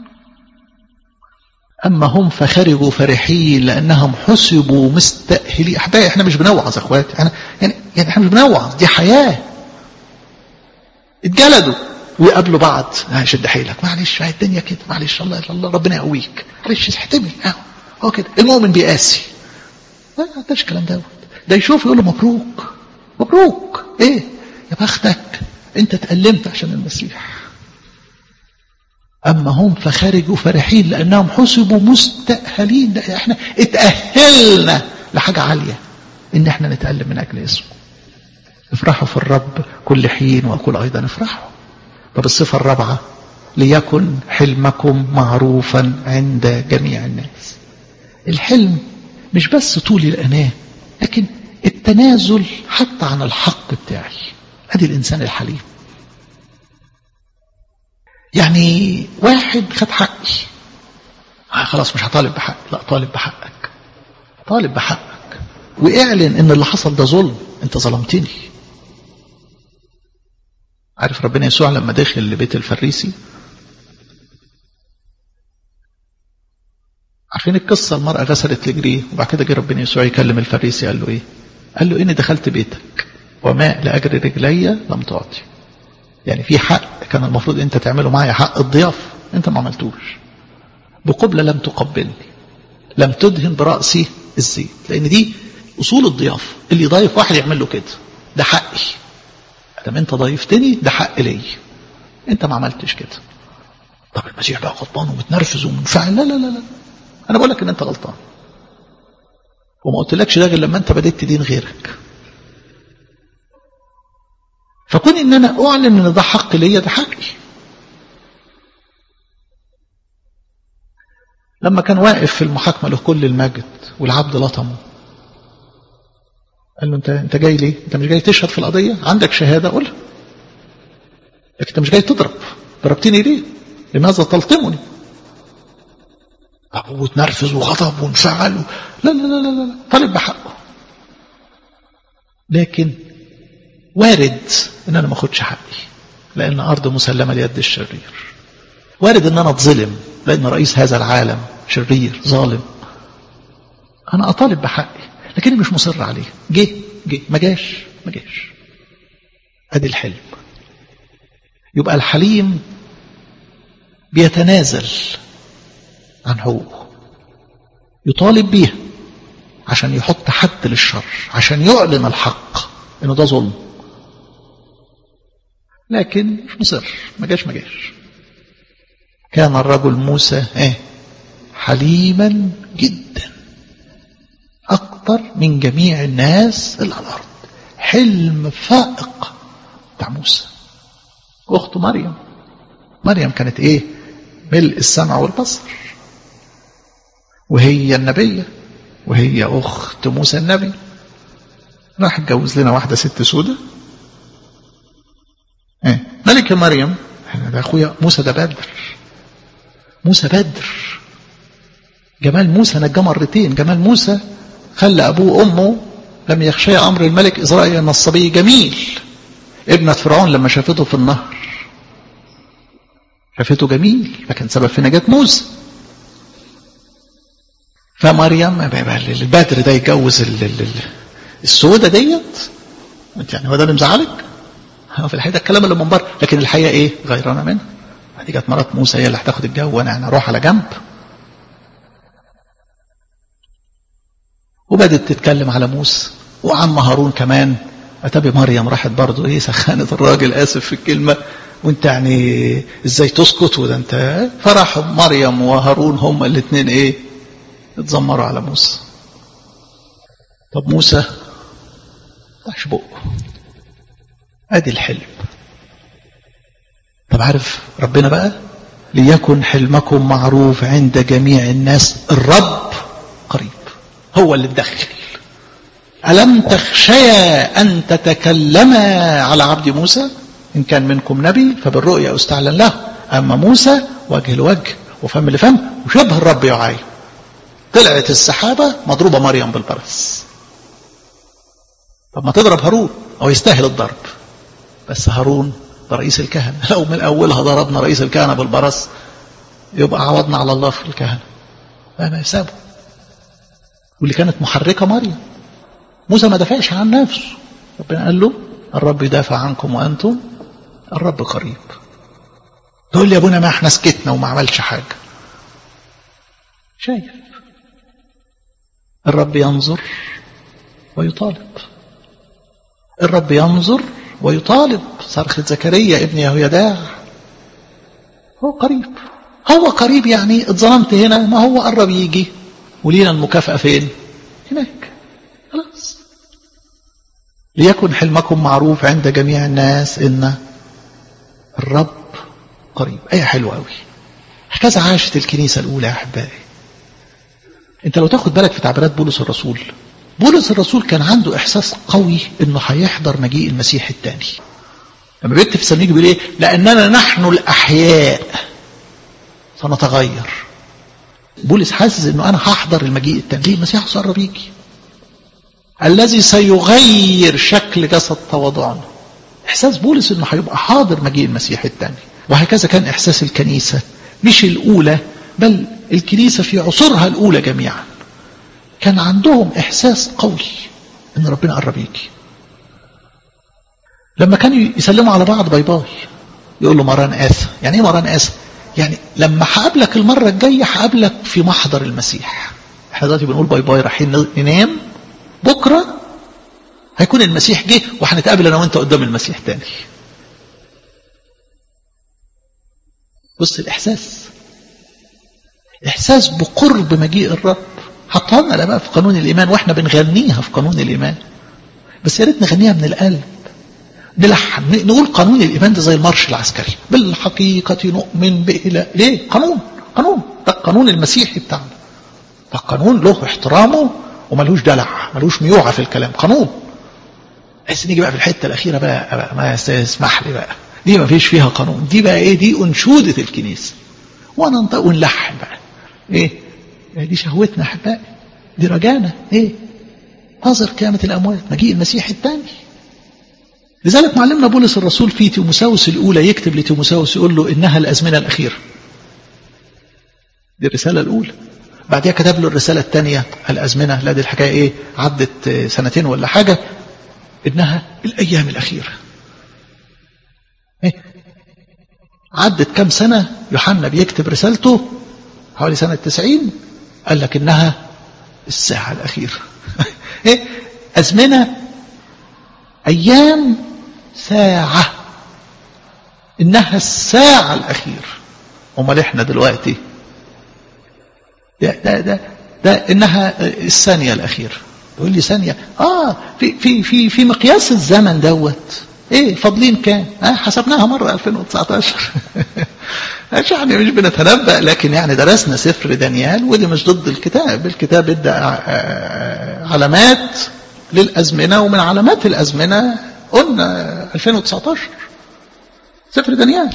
اما هم فخرجوا فرحين لانهم حسبوا مستاهلين احبائي احنا مش بنوعظ اخواتي احنا يعني يعني احنا مش بنوعظ دي حياه اتجلدوا ويقابلوا بعض ها شد حيلك معلش هاي الدنيا كده معلش الله الله ربنا يقويك معلش احتمل اه هو كده المؤمن بيقاسي ما عندناش الكلام دوت ده يشوف يقول له مبروك مبروك ايه يا بختك انت اتألمت عشان المسيح اما هم فخرجوا فرحين لانهم حسبوا مستأهلين ده احنا اتأهلنا لحاجة عالية ان احنا نتألم من اجل اسمه افرحوا في الرب كل حين واقول ايضا افرحوا طب الصفة الرابعة ليكن حلمكم معروفا عند جميع الناس الحلم مش بس طول الأناة لكن التنازل حتى عن الحق بتاعي ادي الإنسان الحليم يعني واحد خد حقي آه خلاص مش هطالب بحق لا طالب بحقك طالب بحقك واعلن ان اللي حصل ده ظلم انت ظلمتني عارف ربنا يسوع لما دخل لبيت الفريسي عارفين القصة المرأة غسلت رجليه وبعد كده جه ربنا يسوع يكلم الفريسي قال له ايه قال له اني دخلت بيتك وماء لأجر رجلي لم تعطي يعني في حق كان المفروض انت تعمله معايا حق الضيافة انت ما عملتوش بقبلة لم تقبلني لم تدهن برأسي الزيت لان دي اصول الضيافة اللي يضايف واحد يعمل له كده ده حقي ادام انت ضيفتني ده حق لي انت ما عملتش كده طب المسيح بقى غضبان ومتنرفز ومنفعل لا لا لا لا انا بقول لك ان انت غلطان وما قلتلكش ده غير لما انت بديت تدين غيرك فكون ان انا اعلن ان ده حق ليا ده حقي لما كان واقف في المحاكمة له كل المجد والعبد لطمه قال له انت انت جاي ليه؟ انت مش جاي تشهد في القضيه؟ عندك شهاده قولها. لكن انت مش جاي تضرب، ضربتني ليه؟ لماذا تلطمني؟ وتنرفز وغضب وانفعل و... لا لا لا لا لا طالب بحقه. لكن وارد ان انا ما اخدش حقي لان ارض مسلمه ليد الشرير. وارد ان انا اتظلم لان رئيس هذا العالم شرير ظالم. انا اطالب بحقي لكني مش مصر عليه جه جه ما جاش ما جاش ادي الحلم يبقى الحليم بيتنازل عن حقوقه يطالب بيها عشان يحط حد للشر عشان يعلن الحق انه ده ظلم لكن مش مصر ما جاش ما جاش كان الرجل موسى ايه حليما جدا أكثر من جميع الناس اللي على الأرض حلم فائق بتاع موسى أخته مريم مريم كانت إيه ملء السمع والبصر وهي النبية وهي أخت موسى النبي راح اتجوز لنا واحدة ست سودة إيه؟ ملكة مريم ده أخويا موسى ده بدر موسى بدر جمال موسى نجاه مرتين جمال موسى خلى أبوه وأمه لم يخشى أمر الملك إزرائيل أن الصبي جميل ابنة فرعون لما شافته في النهر شافته جميل فكان سبب في نجاة موسى فمريم البدر ده يتجوز السودة ديت انت يعني هو ده اللي مزعلك؟ هو في الحقيقة الكلام اللي من بره لكن الحقيقة ايه؟ غيرانة منها دي كانت مرات موسى هي اللي هتاخد الجو وانا انا اروح على جنب وبدت تتكلم على موسى وعم هارون كمان أتابي مريم راحت برضه ايه سخنت الراجل اسف في الكلمه وانت يعني ازاي تسكت وده انت فرح مريم وهارون هما الاثنين ايه اتذمروا على موسى طب موسى طحش بقه ادي الحلم طب عارف ربنا بقى ليكن حلمكم معروف عند جميع الناس الرب قريب هو اللي اتدخل ألم تخشيا أن تتكلما على عبد موسى إن كان منكم نبي فبالرؤيا أستعلن له أما موسى وجه لوجه وفم لفم وشبه الرب يعاي طلعت السحابة مضروبة مريم بالبرص طب ما تضرب هارون أو يستاهل الضرب بس هارون ده رئيس الكهنة لو من أولها ضربنا رئيس الكهنة بالبرص يبقى عوضنا على الله في الكهنة ما يسابه واللي كانت محركة مريم موسى ما دافعش عن نفسه ربنا قال له الرب يدافع عنكم وأنتم الرب قريب تقول لي يا ابونا ما احنا سكتنا وما عملش حاجة شايف الرب ينظر ويطالب الرب ينظر ويطالب صرخة زكريا ابن يهويداع هو قريب هو قريب يعني اتظلمت هنا ما هو قرب يجي ولينا المكافأة فين هناك خلاص ليكن حلمكم معروف عند جميع الناس ان الرب قريب ايه حلوه قوي هكذا عاشت الكنيسه الاولى يا احبائي انت لو تاخد بالك في تعبيرات بولس الرسول بولس الرسول كان عنده احساس قوي انه هيحضر مجيء المسيح الثاني لما بيكتب في سميك بيقول ايه لاننا نحن الاحياء سنتغير بولس حاسس انه انا هحضر المجيء الثاني ليه المسيح قرب يجي الذي سيغير شكل جسد تواضعنا احساس بولس انه هيبقى حاضر مجيء المسيح الثاني وهكذا كان احساس الكنيسه مش الاولى بل الكنيسه في عصورها الاولى جميعا كان عندهم احساس قوي ان ربنا قرب يجي لما كانوا يسلموا على بعض باي باي يقول له مران آسى يعني ايه مران آسى يعني لما هقابلك المرة الجاية هقابلك في محضر المسيح احنا دلوقتي بنقول باي باي رايحين ننام بكرة هيكون المسيح جه وهنتقابل انا وانت قدام المسيح تاني بص الاحساس احساس بقرب مجيء الرب حطها لنا بقى في قانون الايمان واحنا بنغنيها في قانون الايمان بس يا ريت نغنيها من القلب نلحن نقول قانون الايمان ده زي المارش العسكري بالحقيقه نؤمن بإله ليه قانون قانون ده القانون المسيحي بتاعنا ده قانون له احترامه وملوش دلع ملوش ميوعة في الكلام قانون بس نيجي بقى في الحته الاخيره بقى, بقى ما اسمح لي بقى دي ما فيش فيها قانون دي بقى ايه دي انشوده الكنيسه وننطق ونلحن بقى ايه دي شهوتنا احبائي دي رجانا ايه ناظر قيامه الاموات مجيء المسيح الثاني لذلك معلمنا بولس الرسول في تيموساوس الأولى يكتب لتيموساوس يقول له إنها الأزمنة الأخيرة دي الرسالة الأولى بعدها كتب له الرسالة الثانية الأزمنة لا دي الحكاية إيه عدت سنتين ولا حاجة إنها الأيام الأخيرة إيه؟ عدت كم سنة يوحنا بيكتب رسالته حوالي سنة تسعين قال لك إنها الساعة الأخيرة إيه؟ أزمنة أيام ساعة إنها الساعة الأخيرة أمال إحنا دلوقتي ده, ده, ده, ده إنها الثانية الأخيرة يقول لي ثانية آه في, في, في, في مقياس الزمن دوت إيه فاضلين كام آه حسبناها مرة 2019 مش يعني مش بنتنبأ لكن يعني درسنا سفر دانيال ودي مش ضد الكتاب الكتاب ادى علامات للأزمنة ومن علامات الأزمنة قلنا 2019 سفر دانيال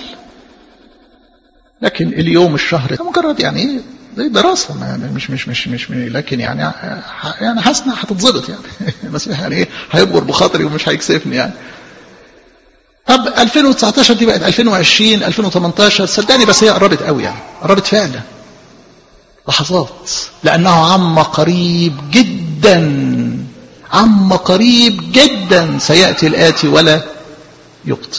لكن اليوم الشهر مجرد يعني ايه زي دراسة يعني مش مش مش مش لكن يعني يعني حاسس انها هتتظبط يعني المسيح يعني ايه هيبقر بخاطري ومش هيكسفني يعني طب 2019 دي بقت 2020 2018 صدقني بس هي قربت قوي يعني قربت فعلا لحظات لأنه عم قريب جدا عم قريب جدا سيأتي الآتي ولا يبطئ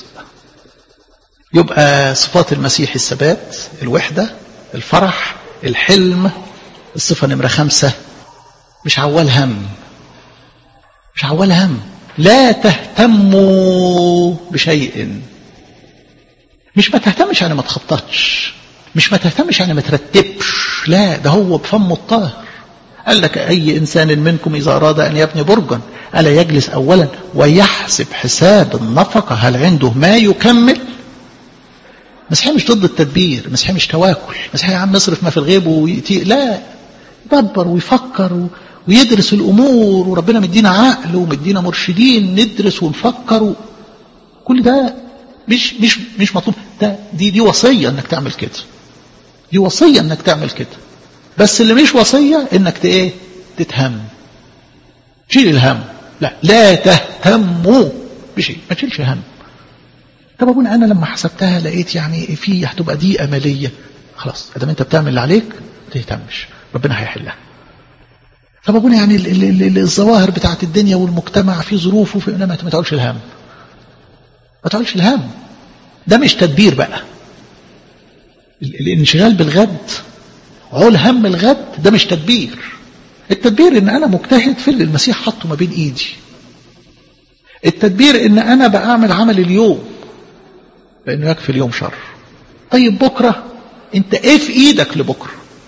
يبقى صفات المسيح الثبات الوحدة الفرح الحلم الصفة نمرة خمسة مش عوال هم مش عوال هم لا تهتموا بشيء مش ما تهتمش يعني ما تخططش مش ما تهتمش يعني ما ترتبش لا ده هو بفمه الطاهر قال لك أي إنسان منكم إذا أراد أن يبني برجا ألا يجلس أولا ويحسب حساب النفقة هل عنده ما يكمل مسيحي مش ضد التدبير مسيحي مش تواكل مسيحي يا عم يصرف ما في الغيب ويتي لا يدبر ويفكر ويدرس الأمور وربنا مدينا عقل ومدينا مرشدين ندرس ونفكر كل ده مش مش مش مطلوب ده دي دي وصيه انك تعمل كده دي وصيه انك تعمل كده بس اللي مش وصيه انك ايه تتهم شيل الهم لا لا تهتموا بشيء ما تشيلش هم طب ابونا انا لما حسبتها لقيت يعني في هتبقى دي امليه خلاص ادام انت بتعمل اللي عليك ما تهتمش ربنا هيحلها طب ابونا يعني ال ال ال الظواهر بتاعت الدنيا والمجتمع في ظروفه في ما تقولش الهم ما تقولش الهم ده مش تدبير بقى الانشغال بالغد عول هم الغد ده مش تدبير التدبير ان انا مجتهد في اللي المسيح حطه ما بين ايدي التدبير ان انا بعمل عمل اليوم لانه يكفي اليوم شر طيب بكره انت ايه في ايدك لبكره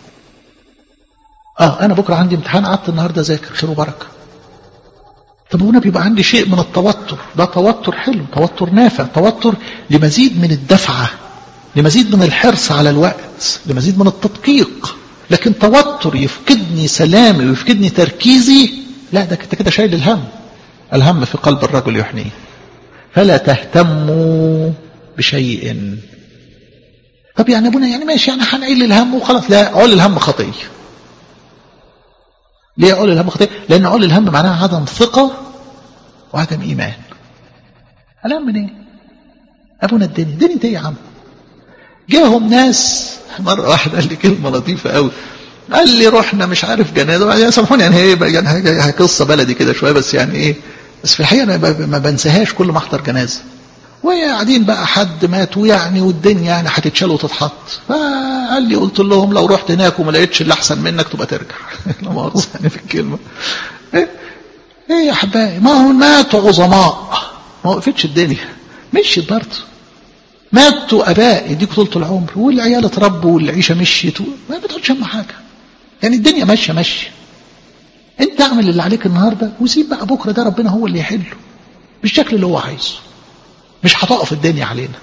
اه انا بكره عندي امتحان قعدت النهارده اذاكر خير وبركه طب هنا بيبقى عندي شيء من التوتر ده توتر حلو توتر نافع توتر لمزيد من الدفعه لمزيد من الحرص على الوقت لمزيد من التدقيق لكن توتر يفقدني سلامي ويفقدني تركيزي لا ده انت كده شايل الهم الهم في قلب الرجل يحنيه فلا تهتموا بشيء طب يعني ابونا يعني ماشي يعني هنعيل الهم وخلاص لا عول الهم خطيه ليه عول الهم خطيه لان عول الهم معناها عدم ثقه وعدم ايمان الهم من ايه ابونا الدنيا الدنيا ايه يا عم جاهم ناس مرة واحد قال لي كلمة لطيفة قوي قال لي رحنا مش عارف جنازة يعني سامحوني يعني هي يعني هي قصة بلدي كده شوية بس يعني ايه بس في الحقيقة أنا ما بنساهاش كل ما أحضر جنازة وقاعدين بقى حد مات ويعني والدنيا يعني هتتشال وتتحط فقال لي قلت لهم لو رحت هناك وما لقيتش اللي أحسن منك تبقى ترجع لا مؤاخذة يعني في الكلمة ايه ايه يا حبايبي ما هو ماتوا عظماء ما وقفتش الدنيا مشيت برضه ماتوا اباء يديك طولة العمر والعيال اتربوا والعيشه مشيت ما بتقولش هم حاجه يعني الدنيا ماشيه ماشيه انت اعمل اللي عليك النهارده وسيب بقى بكره ده ربنا هو اللي يحله بالشكل اللي هو عايزه مش هتقف الدنيا علينا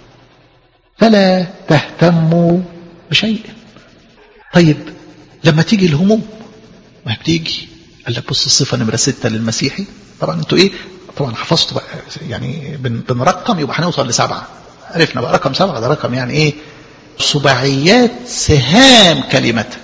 فلا تهتموا بشيء طيب لما تيجي الهموم ما بتيجي قال لك بص الصفه نمره سته للمسيحي طبعا انتوا ايه طبعا حفظتوا بقى يعني بنرقم يبقى هنوصل لسبعه عرفنا بقى رقم سبعة ده رقم يعني ايه سباعيات سهام كلمتك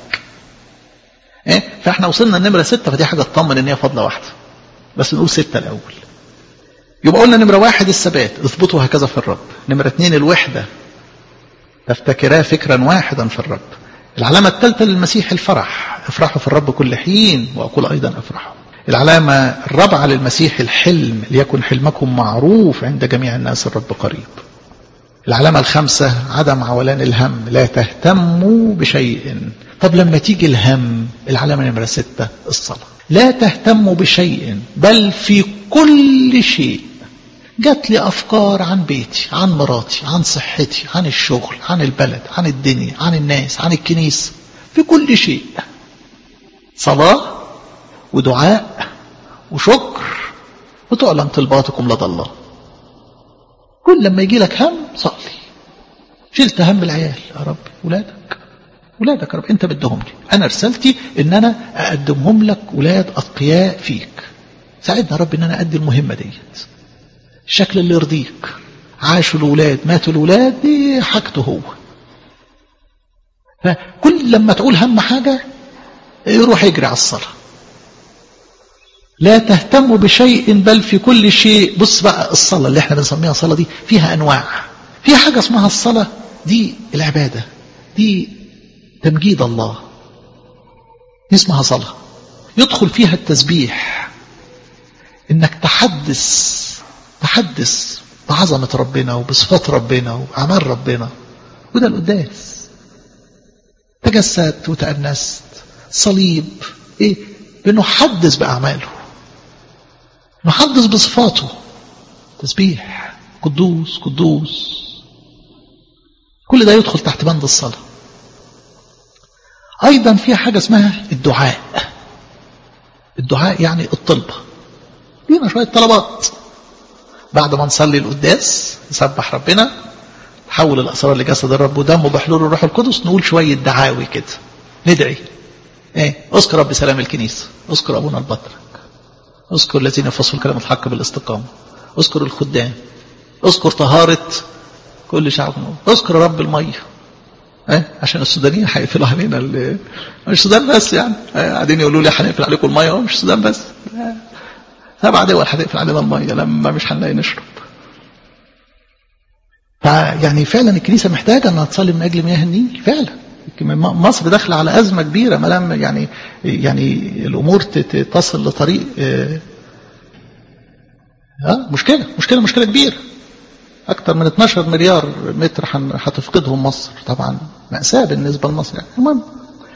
إيه؟ فاحنا وصلنا النمرة ستة فدي حاجة تطمن ان هي فضلة واحدة بس نقول ستة الأول يبقى قلنا نمرة واحد الثبات اثبتوا هكذا في الرب نمرة اثنين الوحدة تفتكرا فكرا واحدا في الرب العلامة الثالثة للمسيح الفرح افرحوا في الرب كل حين وأقول أيضا افرحوا العلامة الرابعة للمسيح الحلم ليكن حلمكم معروف عند جميع الناس الرب قريب العلامة الخامسة عدم عولان الهم لا تهتموا بشيء طب لما تيجي الهم العلامة نمرة ستة الصلاة لا تهتموا بشيء بل في كل شيء جات لي أفكار عن بيتي عن مراتي عن صحتي عن الشغل عن البلد عن الدنيا عن الناس عن الكنيسة في كل شيء صلاة ودعاء وشكر وتعلم طلباتكم لدى الله كل لما يجي لك هم صلي شلت هم العيال يا رب ولادك ولادك يا رب انت بدهم لي انا رسالتي ان انا اقدمهم لك ولاد اتقياء فيك ساعدنا يا رب ان انا ادي المهمه ديت الشكل اللي يرضيك عاشوا الاولاد ماتوا الاولاد دي حاجته هو فكل لما تقول هم حاجه يروح يجري على الصلاه لا تهتموا بشيء بل في كل شيء بص بقى الصلاة اللي احنا بنسميها صلاة دي فيها أنواع في حاجة اسمها الصلاة دي العبادة دي تمجيد الله دي اسمها صلاة يدخل فيها التسبيح انك تحدث تحدث بعظمة ربنا وبصفات ربنا وأعمال ربنا وده القداس تجسدت وتأنست صليب ايه بنحدث بأعماله نحدث بصفاته تسبيح قدوس قدوس كل ده يدخل تحت بند الصلاة أيضا في حاجة اسمها الدعاء الدعاء يعني الطلبة لينا شوية طلبات بعد ما نصلي القداس نسبح ربنا نحول الأسرار لجسد الرب ودمه بحلول الروح القدس نقول شوية دعاوي كده ندعي ايه اذكر رب سلام الكنيسة اذكر أبونا البطرك اذكر الذين يفصلوا كلام الحق بالاستقامة اذكر الخدام اذكر طهارة كل شعب اذكر رب المية اه عشان السودانيين هيقفلوا علينا ال... مش السودان بس يعني قاعدين يقولوا لي هنقفل عليكم المية مش السودان بس سبع دول هتقفل علينا المية لما مش هنلاقي نشرب فيعني فعلا الكنيسة محتاجة انها تصلي من اجل مياه النيل فعلا مصر داخلة على أزمة كبيرة ما لم يعني يعني الأمور تصل لطريق اه مشكلة مشكلة مشكلة كبيرة أكثر من 12 مليار متر هتفقدهم مصر طبعا مأساة بالنسبة لمصر يعني المهم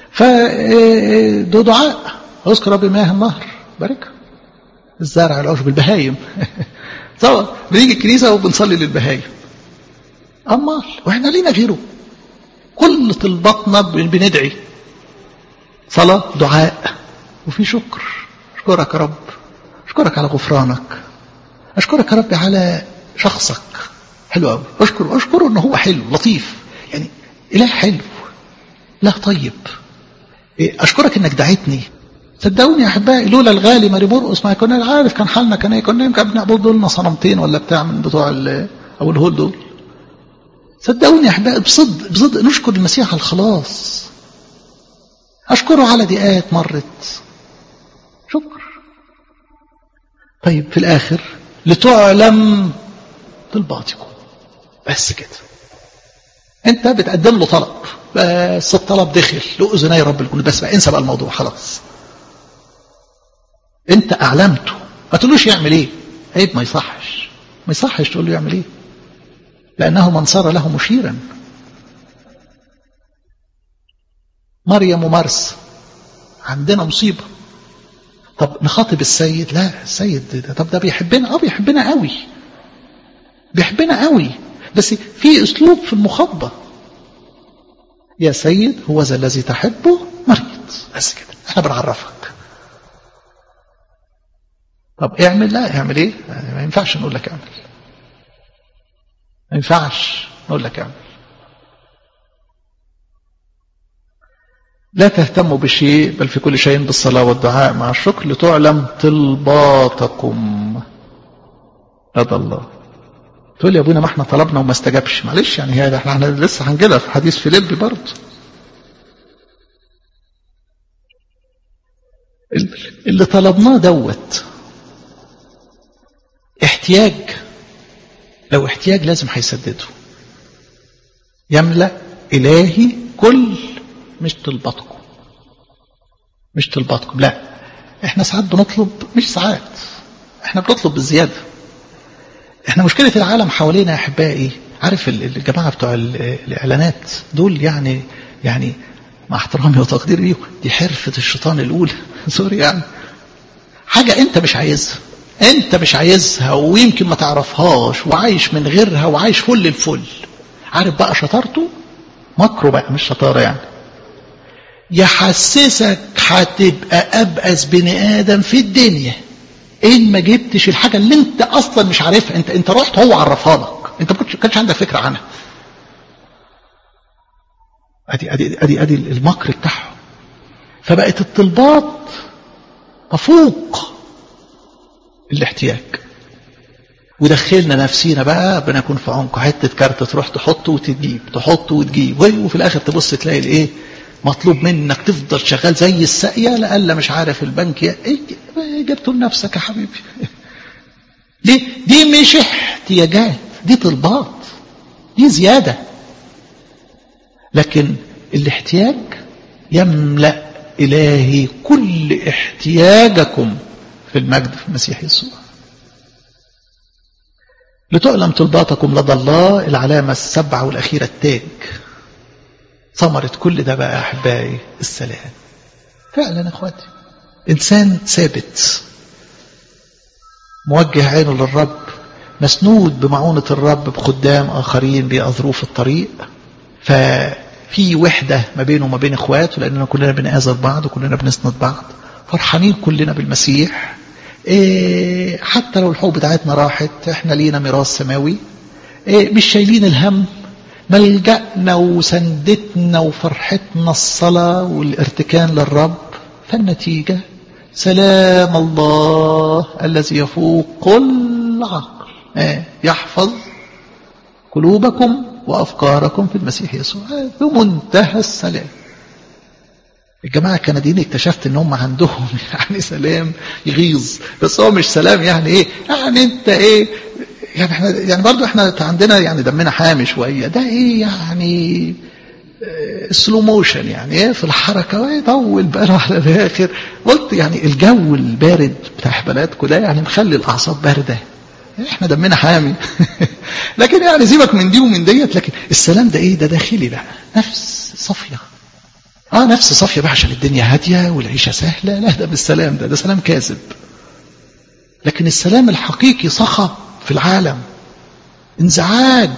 فده دعاء اذكر ربي مياه النهر بارك الزرع العشب البهايم طبعا بنيجي الكنيسة وبنصلي للبهايم أمال وإحنا لينا غيره كل طلباتنا بندعي صلاة دعاء وفي شكر أشكرك يا رب أشكرك على غفرانك أشكرك يا رب على شخصك حلو قوي أشكر أشكره إن هو حلو لطيف يعني إله حلو لا طيب أشكرك إنك دعيتني صدقوني يا أحبائي لولا الغالي ماري مرقص ما كنا عارف كان حالنا كان ايه كنا يمكن بنعبد لنا صنمتين ولا بتاع من بتوع أو الهول دول صدقوني يا احبائي بصدق بصدق نشكر المسيح على الخلاص اشكره على دقات مرت شكر طيب في الاخر لتعلم طلباتكم بس كده انت بتقدم له طلب بس الطلب دخل لاذني رب الكل بس بقى انسى بقى الموضوع خلاص انت اعلمته ما تقولوش يعمل ايه عيب ما يصحش ما يصحش تقول له يعمل ايه لأنه من صار له مشيرا مريم ومرس عندنا مصيبة طب نخاطب السيد لا السيد ده طب ده بيحبنا اه بيحبنا قوي بيحبنا قوي بس في اسلوب في المخاطبة يا سيد هو ذا الذي تحبه مريض بس كده احنا بنعرفك طب اعمل لا اعمل ايه ما ينفعش نقول لك اعمل ما ينفعش نقول لك اعمل لا تهتموا بشيء بل في كل شيء بالصلاة والدعاء مع الشكر لتعلم طلباتكم لدى الله تقول يا ابونا ما احنا طلبنا وما استجابش معلش يعني هي احنا لسه هنجيلها في حديث فيليب برضه اللي طلبناه دوت احتياج لو احتياج لازم هيسدده يملأ إلهي كل مش طلباتكم مش طلباتكم لا احنا ساعات بنطلب مش ساعات احنا بنطلب بالزيادة احنا مشكلة العالم حوالينا يا احبائي عارف الجماعة بتوع الاعلانات دول يعني يعني مع احترامي وتقديري ليهم دي حرفة الشيطان الاولى سوري يعني حاجة انت مش عايزها انت مش عايزها ويمكن ما تعرفهاش وعايش من غيرها وعايش فل الفل عارف بقى شطارته مكره بقى مش شطارة يعني يحسسك هتبقى أبأس بني آدم في الدنيا إن ما جبتش الحاجة اللي أنت أصلا مش عارفها أنت أنت رحت هو عرفها لك أنت ما كانش عندك فكرة عنها أدي أدي أدي أدي المكر بتاعهم فبقت الطلبات تفوق الاحتياج ودخلنا نفسينا بقى ربنا يكون في عمق حته كارت تروح تحطه وتجيب تحطه وتجيب وفي الاخر تبص تلاقي الايه مطلوب منك تفضل شغال زي الساقيه لألا مش عارف البنك ايه جبته لنفسك يا حبيبي ليه دي مش احتياجات دي طلبات دي زياده لكن الاحتياج يملا الهي كل احتياجكم في المجد في المسيح يسوع لتعلم طلباتكم لدى الله العلامة السبعة والأخيرة التاج ثمرة كل ده بقى أحبائي السلام فعلا أخواتي إنسان ثابت موجه عينه للرب مسنود بمعونة الرب بخدام آخرين بأظروف الطريق ففي وحدة ما بينه وما بين إخواته لأننا كلنا بنآزر بعض وكلنا بنسند بعض فرحانين كلنا بالمسيح إيه حتى لو الحقوق بتاعتنا راحت احنا لينا ميراث سماوي إيه مش شايلين الهم ملجأنا وسندتنا وفرحتنا الصلاة والارتكان للرب فالنتيجة سلام الله الذي يفوق كل عقل إيه يحفظ قلوبكم وأفكاركم في المسيح يسوع بمنتهى السلام الجماعة الكنديين اكتشفت ان هم عندهم يعني سلام يغيظ بس هو مش سلام يعني ايه يعني انت ايه يعني احنا يعني برضه احنا عندنا يعني دمنا حامي شويه ده ايه يعني سلو موشن يعني ايه في الحركه ويطول باله على الاخر قلت يعني الجو البارد بتاع بلدكم ده يعني مخلي الاعصاب بارده احنا دمنا حامي لكن يعني سيبك من دي ومن ديت لكن السلام ده ايه ده داخلي بقى نفس صافيه اه نفس صافيه بقى عشان الدنيا هاديه والعيشه سهله لا ده بالسلام ده ده سلام كاذب لكن السلام الحقيقي صخب في العالم انزعاج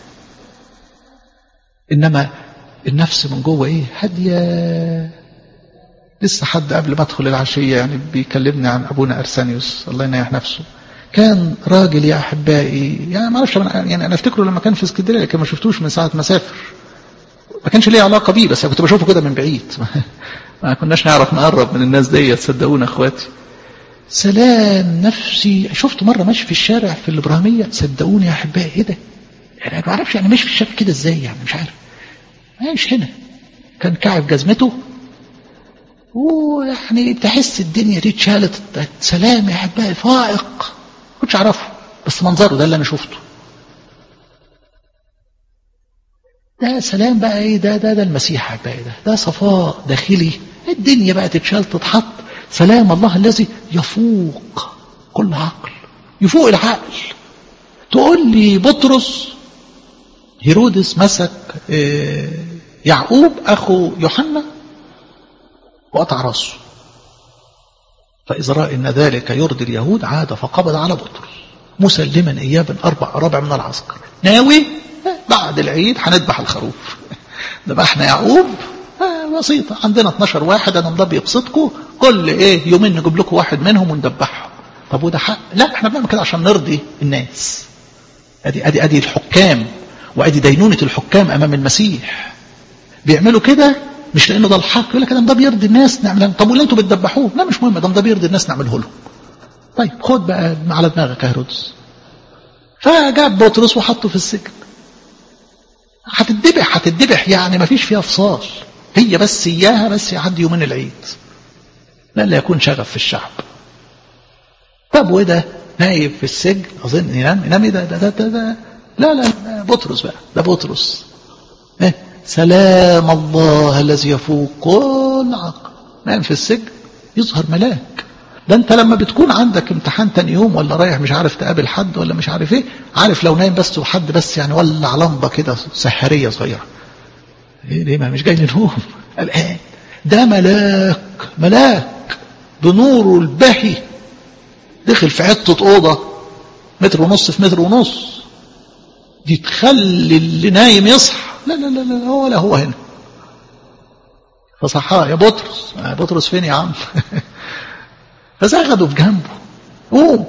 انما النفس من جوه ايه هاديه لسه حد قبل ما ادخل العشيه يعني بيكلمني عن ابونا ارسانيوس الله ينيح نفسه كان راجل يا احبائي يعني ما اعرفش يعني انا افتكره لما كان في اسكندريه لكن ما شفتوش من ساعه ما سافر ما كانش ليه علاقه بيه بس كنت بشوفه كده من بعيد ما كناش نعرف نقرب من الناس دي صدقونا اخواتي سلام نفسي شفته مره ماشي في الشارع في الابراهيميه صدقوني يا احبائي ايه ده يعني ما اعرفش يعني ماشي في الشارع كده ازاي يعني مش عارف ماشي هنا كان كعب جزمته ويعني تحس الدنيا دي اتشالت سلام يا احبائي فائق كنتش اعرفه بس منظره ده اللي انا شفته ده سلام بقى ايه ده ده ده المسيح احبائي ده ده صفاء داخلي الدنيا بقى تتشال تتحط سلام الله الذي يفوق كل عقل يفوق العقل تقول لي بطرس هيرودس مسك يعقوب اخو يوحنا وقطع راسه فإذا رأى أن ذلك يرضي اليهود عاد فقبض على بطرس مسلما إياه بن أربع ربع من العسكر ناوي بعد العيد هنذبح الخروف ذبحنا يعقوب بسيطة عندنا 12 واحد أنا مضى يبسطكم كل إيه يومين نجيب لكم واحد منهم وندبحهم طب وده حق لا احنا بنعمل كده عشان نرضي الناس ادي ادي ادي الحكام وادي دينونة الحكام امام المسيح بيعملوا كده مش لانه ده الحق يقول لك ده بيرضي الناس نعمل طب واللي انتوا بتدبحوه لا مش مهم ده ده بيرضي الناس نعمله لهم طيب خد بقى على دماغك يا هيرودس فجاب بطرس وحطه في السجن هتدبح هتدبح يعني ما فيش فيها فصال هي بس اياها بس يعدي يومين العيد لا لا يكون شغف في الشعب طب وده نايم في السجن اظن ينام ينام ده ده ده, ده, ده لا لا بطرس بقى ده بطرس إيه؟ سلام الله الذي يفوق كل عقل نام في السجن يظهر ملاك ده انت لما بتكون عندك امتحان تاني يوم ولا رايح مش عارف تقابل حد ولا مش عارف ايه عارف لو نايم بس وحد بس يعني ولع لمبه كده سحريه صغيره ايه ليه ما مش جاي لنوم الان ده ملاك ملاك بنوره البهي دخل في حته اوضه متر ونص في متر ونص دي تخلي اللي نايم يصحى لا لا لا لا هو لا هو هنا فصحاه يا بطرس يا بطرس فين يا عم فزغدوا في جنبه قوم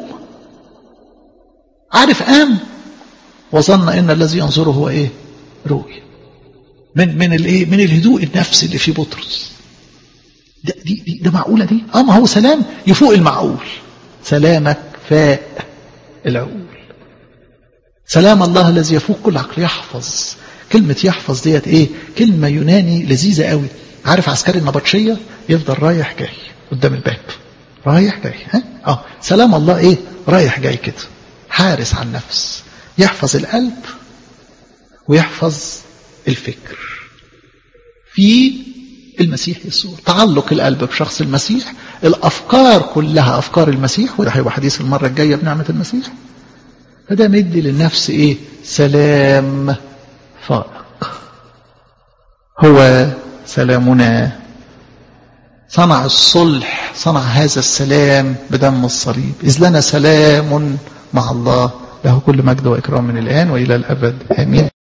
عارف قام وظن ان الذي ينظره هو ايه رؤيا من من الايه من الهدوء النفسي اللي في بطرس ده دي, دي ده معقوله دي اه ما هو سلام يفوق المعقول سلامك فاق العقول سلام الله الذي يفوق كل عقل يحفظ كلمة يحفظ ديت ايه كلمة يوناني لذيذة قوي عارف عسكري النبطشية يفضل رايح جاي قدام الباب رايح جاي ها اه سلام الله ايه رايح جاي كده حارس على النفس يحفظ القلب ويحفظ الفكر في المسيح يسوع تعلق القلب بشخص المسيح الافكار كلها افكار المسيح وده هيبقى حديث المره الجايه بنعمه المسيح فده مدي للنفس ايه سلام فائق هو سلامنا صنع الصلح صنع هذا السلام بدم الصليب إذ لنا سلام مع الله له كل مجد وإكرام من الآن وإلى الأبد آمين